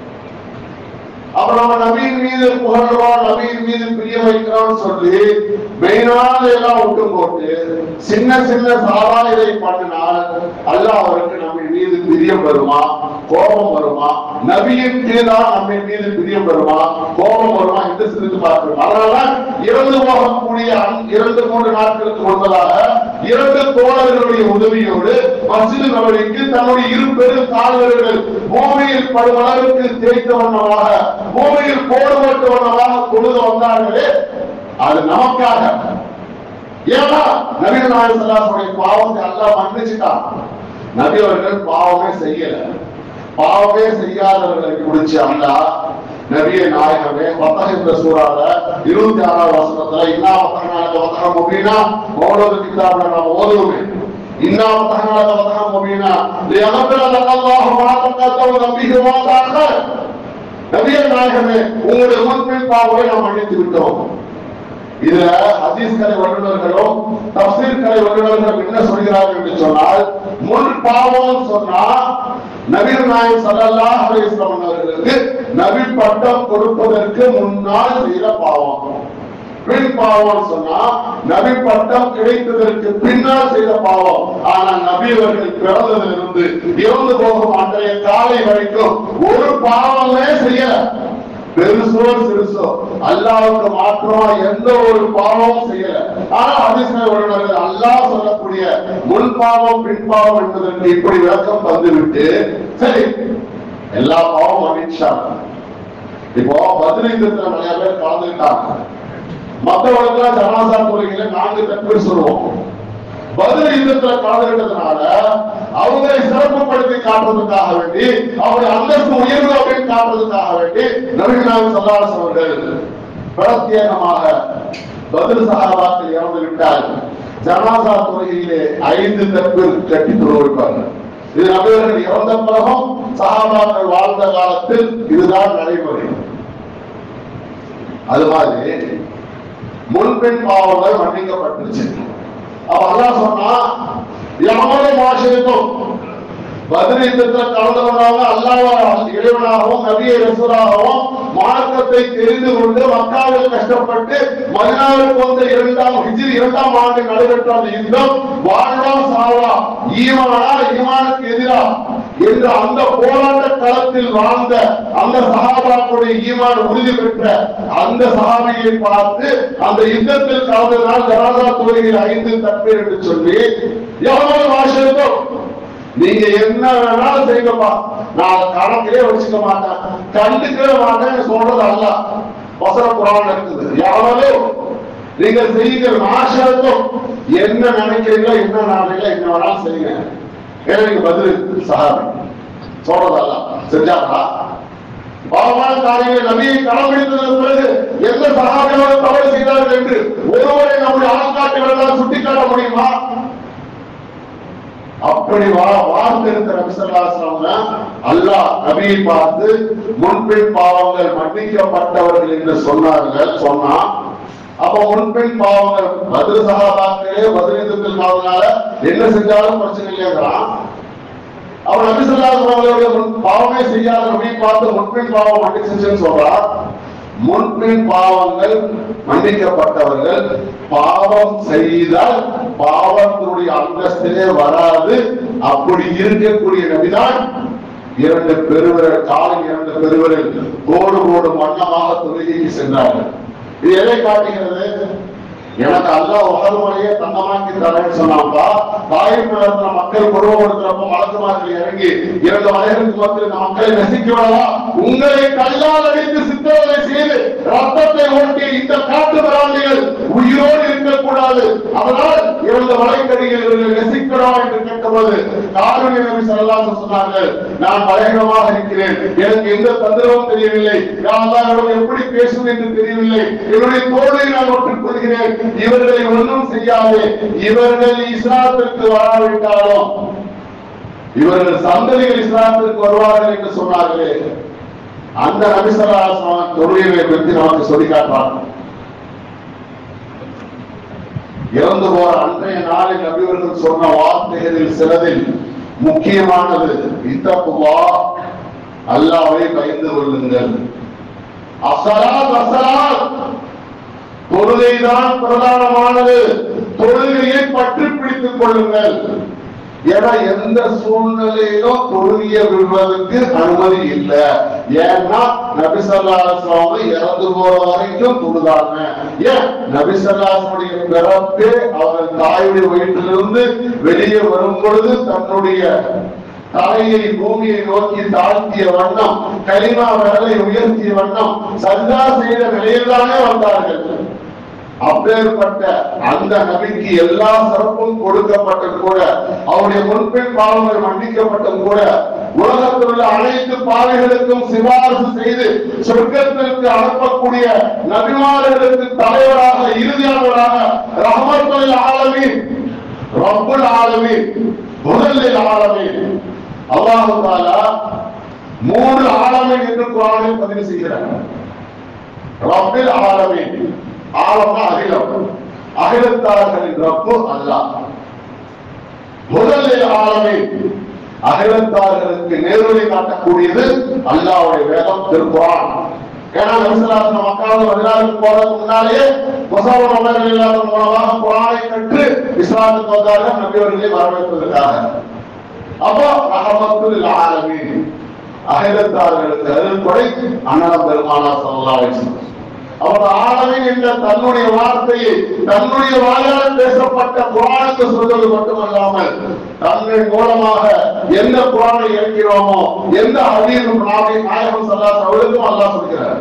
அப்புறம் நம்ம நபியின் மீது புகழ்றோம் நபியின் மீது பிரிய வைக்கிறோம் சொல்லி மெயினான எல்லாம் விட்டு போட்டு சின்ன சின்ன சாராயத்தை பண்ணினால் அல்லாஹ் அவருக்கு நம்ம மீது பிரியம் வருமா கோபம் வருமா நபியின் மீதுதான் நம்ம மீது பிரியம் வருமா கோபம் வருமா என்று சிந்தித்து பார்க்கிறோம் அதனால இறந்து போகக்கூடிய அந்த இரண்டு மூன்று நாட்களுக்கு முன்பதாக இரண்டு தோழர்களுடைய உதவியோடு மஸ்ஜித் நபரிக்கு தன்னுடைய இரு பெரும் கால்வர்கள் பூமியில் படும் அளவுக்கு தேய்த்த வண்ணமாக பூமியில் போடுபட்டு வண்ணமாக தொழுது வந்தார்களே அது நமக்காக ஏன்னா நவீன நாயகனுடைய பாவத்தை எல்லாம் மன்னிச்சுட்டான் நபி அவர்கள் பாவமே செய்யல பாவமே செய்யாதவர்களை குறிச்சு அல்லாஹ் நபிய நாயகமே பத்தக என்ற சூறால இருபத்தி ஆறாவது வசனத்துல இன்னா பத்தகனால வத்தகம் அப்படின்னா மௌலது கிதாபுல நாம் ஓதுவோமே இன்னா பத்தகனால வத்தகம் அப்படின்னா லியகபிர லக்கல்லாஹு மா தக்கத்தவ நபிஹி மா தஅக்கர் நபிய நாயகமே உங்களுடைய முன்பின் பாவத்தை நாம் மன்னித்து விட்டோம் இதுல ஹதீஸ் கலை வல்லுநர்களும் தப்சீர் கலை வல்லுநர்களும் என்ன சொல்கிறார்கள் என்று சொன்னால் முன் பாவம் சொன்னா நபீர் நாயக் ஸல்லல்லாஹு அலைஹி வஸல்லம் அவர்களுக்கு நபி பட்டம் கொடுப்பதற்கு முன்னால் செய்த பாவம் பின் பாவம் சொன்னா நபி பட்டம் கிடைத்ததற்கு பின்னால் செய்த பாவம் ஆனா நபி அவர்கள் பிறந்ததிலிருந்து இறந்து போகும் அன்றைய காலை வரைக்கும் ஒரு பாவமே செய்யல பெருசோ சிறுசோ அல்லாவுக்கு மாற்றமா எந்த ஒரு பாவமும் செய்யல ஆனா அதிசய உறவினர்கள் அல்லாஹ் சொல்லக்கூடிய முன் பாவம் பின் பாவம் என்பதற்கு இப்படி விளக்கம் தந்துவிட்டு சரி எல்லா பாவம் மன்னிச்சாங்க இப்போ பதில் யுத்தத்துல நிறைய பேர் கலந்துக்கிட்டாங்க மற்றவர்களுக்கு ஜனாசா தொழுகையில நான்கு தக்பீர் சொல்லுவோம் பதில் யுத்தத்துல கலந்துகிட்டதுனால அவங்களை சிறப்புப்படுத்தி காட்டுறதுக்காக வேண்டி அவருடைய அந்தஸ்து உயர்வு அப்படின்னு காட்டுறதுக்காக வேண்டி நபிகளாம் சல்லாஸ் அவர்கள் பிரத்யேகமாக பதில் சகாபாக்கள் இறந்து விட்டால் ஜனாசா தொழுகையிலே ஐந்து தக்பீர் கட்டி தொழுவிப்பாங்க இது நபியர்கள் இறந்த பிறகும் சகாபாக்கள் வாழ்ந்த காலத்தில் இதுதான் நடைமுறை அது மாதிரி முன்பின் பாவங்கள் மன்னிக்கப்பட்டுச்சு அப்ப அல்லாஹ் சொன்னா எவனோ மாஷிருக்கும் பதில் யுத்தத்துல கலந்து கொண்டவங்க அல்லாஹ் இறைவனாகவும் நபியை ரசூலாகவும் மார்க்கத்தை தெரிந்து கொண்டு மக்காவில் கஷ்டப்பட்டு மதினாவிற்கு வந்த இரண்டாம் ஹிஜ்ரி இரண்டாம் ஆண்டு நடைபெற்ற அந்த யுத்தம் வாழ்வா சாவா ஈமானா ஈமானுக்கு எதிரா என்று அந்த போராட்ட களத்தில் வாழ்ந்த அந்த சகாபாக்களுடைய ஈமான் உறுதி பெற்ற அந்த சகாபியை பார்த்து அந்த யுத்தத்தில் கலந்தனால் ஜனாதா தொழுகையில் ஐந்து தப்பீர் என்று சொல்லி எவ்வளவு வாசகம் நீங்க என்ன வேணாலும் செய்யுங்கப்பா நான் கணக்கிலே வச்சுக்க மாட்டேன் கண்டுக்கவே மாட்டேன் சொல்றது அல்ல வசன குரான் இருக்குது எவ்வளவு நீங்க செய்யுங்க நாசத்தும் என்ன நினைக்கிறீங்களோ என்ன நாளையில என்ன வேணாலும் செய்யுங்க ஏன்னா நீங்க பதில் சஹாபி சொல்றது அல்ல செஞ்சாங்களா பாவமான காரியங்கள் நபியை கடைபிடித்ததற்கு பிறகு எந்த சகாபியோட தவறு செய்தார்கள் என்று ஒருவரை நம்முடைய ஆள்காட்டுகள் சுட்டிக்காட்ட முடியுமா அப்படி வா வார்த்தை இருக்கிற நபிசல்லாஸ்லாம்னா அல்லாஹ் நபியை பார்த்து முன்பின் பாவங்கள் மன்னிக்கப்பட்டவர்கள் என்று சொன்னார்கள் சொன்னா அப்ப முன்பின் பாவங்கள் பதில் சகாபாக்களே பதில் யுத்தத்தில் வாழ்ந்தனால என்ன செஞ்சாலும் பிரச்சனை இல்லைங்கிறான் அவன் நபிசல்லாஸ்லாமங்களுடைய முன் பாவமே செய்யாத நபியை பார்த்து முன்பின் பாவம் மன்னிச்சுன்னு சொல்றான் முன்பின் பாவங்கள் மன்னிக்கப்பட்டவர்கள் பாவம் செய்தால் பாவத்தினுடைய அந்தஸ்திலே வராது அப்படி இருக்கக்கூடிய நபிதான் இரண்டு பெருவிரல் காலில் இரண்டு பெருவிரல் கோடு கோடு வண்ணமாக தொழுகைக்கு சென்றார்கள் இது எதை காட்டுகிறது எனக்கு அல்லா உலகமலையே தங்கமாக்கி தரேன்னு சொன்னாப்பா தாயின் நிலத்துல மக்கள் குடும்பப்படுத்துறப்ப மலக்குமார்கள் இறங்கி இரண்டு வயதுக்கு மத்தியில் இந்த மக்களை நசிக்க விடலாம் உங்களை கல்லால் அடித்து சித்திரவதை செய்து ரத்தத்தை ஓட்டி இந்த காட்டு பிராண்டிகள் உயிரோடு இருக்கக்கூடாது அதனால் இரண்டு வலைக்கடிகள் இவர்கள் நெசிக்கணும் என்று கேட்டபோது காரணி நபி ஸல்லல்லாஹு அலைஹி சொன்னார்கள் நான் பயங்கரமாக இருக்கிறேன் எனக்கு எந்த தந்திரமும் தெரியவில்லை நான் தான் எப்படி பேசுவது என்று தெரியவில்லை என்னுடைய தோழை நான் ஒட்டுக் கொள்கிறேன் இவர்களை ஒன்றும் செய்யாது இவர்கள் இஸ்லாத்திற்கு வராவிட்டாலும் இவர்கள் சந்ததிகள் இஸ்லாத்திற்கு வருவார்கள் என்று சொன்னார்களே அந்த நபிசல்லாசன் தொழுகையை பற்றி நமக்கு சொல்லி காட்டுறாங்க இறந்து போற அன்றைய நாளில் நபிவர்கள் சொன்ன வார்த்தைகளில் சிலதில் முக்கியமானது இத்தப்புவா அல்லாவை பயந்து கொள்ளுங்கள் அசலாத் அசலாத் தொழுகைதான் பிரதானமானது தொழுகையை பற்றி பிடித்துக் கொள்ளுங்கள் ஏன்னா எந்த சூழ்நிலையிலும் தொழுகிய விடுவதற்கு அனுமதி இல்லை ஏன்னா நபிசல்லாசவங்க இறந்து போற வரைக்கும் தொழுதாங்க ஏன் நபிசல்லாசனுடைய பிறப்பே அவர் தாயுடைய வயிற்றிலிருந்து வெளியே வரும் பொழுது தன்னுடைய தலையை பூமியை நோக்கி தாழ்த்திய வண்ணம் கலிமா விரலை உயர்த்திய வண்ணம் சஜா செய்த நிலையில்தானே வந்தார்கள் அப்பேற்பட்ட அந்த நபிக்கு எல்லா சிறப்பும் கொடுக்கப்பட்டும் கூட அவருடைய முன்பின் பாவங்கள் மன்னிக்கப்பட்டும் கூட உலகத்தில் உள்ள அனைத்து பாவைகளுக்கும் சிபாரிசு செய்து சொர்க்கத்திற்கு அனுப்பக்கூடிய நபிமார்களுக்கு தலைவராக இறுதியானவராக ரஹமத்துல் ஆலமீன் ரப்புல் ஆலமீன் முதலில் ஆலமீன் அல்லாஹு தாலா மூன்று ஆலமீன் என்று குரானில் பதிவு செய்கிறார் ரப்பில் ஆலமீன் ஆலம்னா அகிலம் அகிலத்தார்களின் ரப்பு அல்லாஹ் முதலில் ஆலமீன் அகிலத்தார்களுக்கு நேர்வழி காட்டக்கூடியது அல்லாஹ்வுடைய வேதம் திருக்குறான் ஏன்னா நபிசல்லாசன மக்களால் பதினாறுக்கு போறதுக்கு முன்னாலேயே முசாபர் அமர்கள் இல்லாத மூலமாக குரானை கற்று இஸ்லாமுக்கு வந்தார்கள் நபியவர்களை வரவேற்பதற்காக அப்போ ரஹமத்துல் ஆலமீன் அகிலத்தார்களுக்கு அருள் கொடை அண்ணன் பெருமானா ஸல்லல்லாஹு அலைஹி வஸல்லம் அவர் ஆலமீன் என்ற தன்னுடைய வார்த்தையை தன்னுடைய வாயால் பேசப்பட்ட குரானுக்கு சொல்வது மட்டுமல்லாமல் தன்னின் மூலமாக எந்த குரானை இறக்கிறோமோ எந்த ஹதீஸும் நாவை நாயகம் சல்லாஸ் அவர்களுக்கும் அல்லாஹ் சொல்கிறார்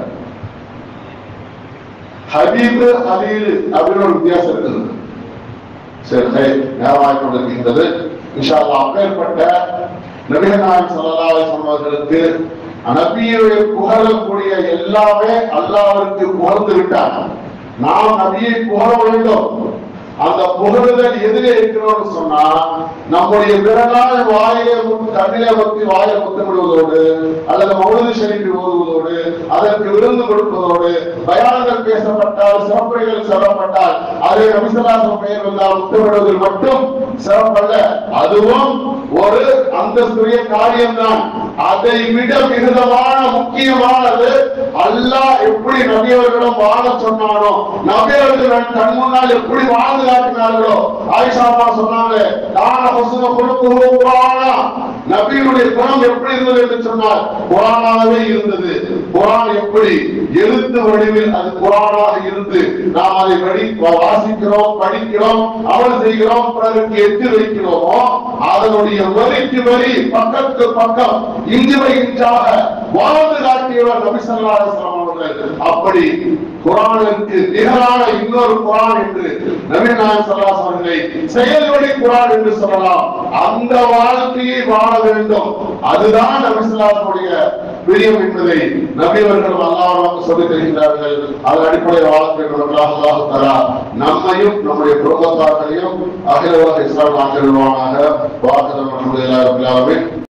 ஹபீபு ஹலீல் அப்படின்னு ஒரு வித்தியாசம் இருக்குது சரி சரி நேரமாய் கொண்டிருக்கின்றது இன்ஷா அல்லாஹ் அப்பேற்பட்ட நபிகள் நாயகம் ஸல்லல்லாஹு அலைஹி வஸல்லம் அவர்களுக்கு நபியை புகழக்கூடிய எல்லாமே அல்லாஹ்விற்கு புகழ்ந்து விட்டார் நாம் நபியை புகழ வேண்டும் அந்த புகழுதல் எதிரே இருக்கிறோம்னு சொன்னா நம்முடைய பிறநாள் வாயை முத்து தமிழை பற்றி வாயை முத்தமிடுவதோடு அல்லது மௌலது ஷரீஃபை ஓதுவதோடு அதற்கு விருந்து கொடுப்பதோடு பயானங்கள் பேசப்பட்டால் சிறப்புரைகள் சொல்லப்பட்டால் அதை நபிசல்லாசம் பெயர் வந்தால் முத்தமிடுவதில் மட்டும் சிறப்பல்ல அதுவும் ஒரு அந்தஸ்துரிய காரியம்தான் அதை விட மிகுதமான முக்கியமானது அல்லாஹ் எப்படி நபியவர்களிடம் வாழ சொன்னானோ நபியவர்கள் கண் முன்னால் எப்படி வாழ்ந்து காட்டினார்களோ ஆயிஷா அம்மா சொன்னாங்க தான ஹுஸ்ன குலுக்குஹு குர்ஆனா நபியுடைய குணம் எப்படி இருந்தது என்று சொன்னால் குரானாகவே இருந்தது குரான் எப்படி எழுத்து வடிவில் அது குரானாக இருந்து நாம் அதை படி வாசிக்கிறோம் படிக்கிறோம் அமல் செய்கிறோம் பிறருக்கு எட்டு வைக்கிறோமோ அதனுடைய வரிக்கு வரி பக்கத்து பக்கம் இங்கு வைக்கின்றாக வாழ்ந்து காட்டியவர் நபி ஸல்லல்லாஹு அலைஹி வஸல்லம் அவர்கள் அப்படி குரானுக்கு நிகரான இன்னொரு குரான் என்று நபி நாயகம் ஸல்லல்லாஹு அலைஹி அவர்களை செயல்வழி குரான் என்று சொல்லலாம் அந்த வாழ்க்கையை வாழ வேண்டும் அதுதான் நபி ஸல்லல்லாஹு அலைஹி பிரியம் என்பதை நபியவர்கள் அல்லாஹ் நமக்கு சொல்லித் தருகிறார்கள் அதன் அடிப்படையில் வாழ வேண்டும் என்றால் அல்லாஹ் தஆலா நம்மையும் நம்முடைய குடும்பத்தார்களையும் அகில உலக இஸ்லாம் ஆக்கிரவானாக வாக்குதல் அல்ஹம்துலில்லாஹி ரப்பில் ஆலமீன்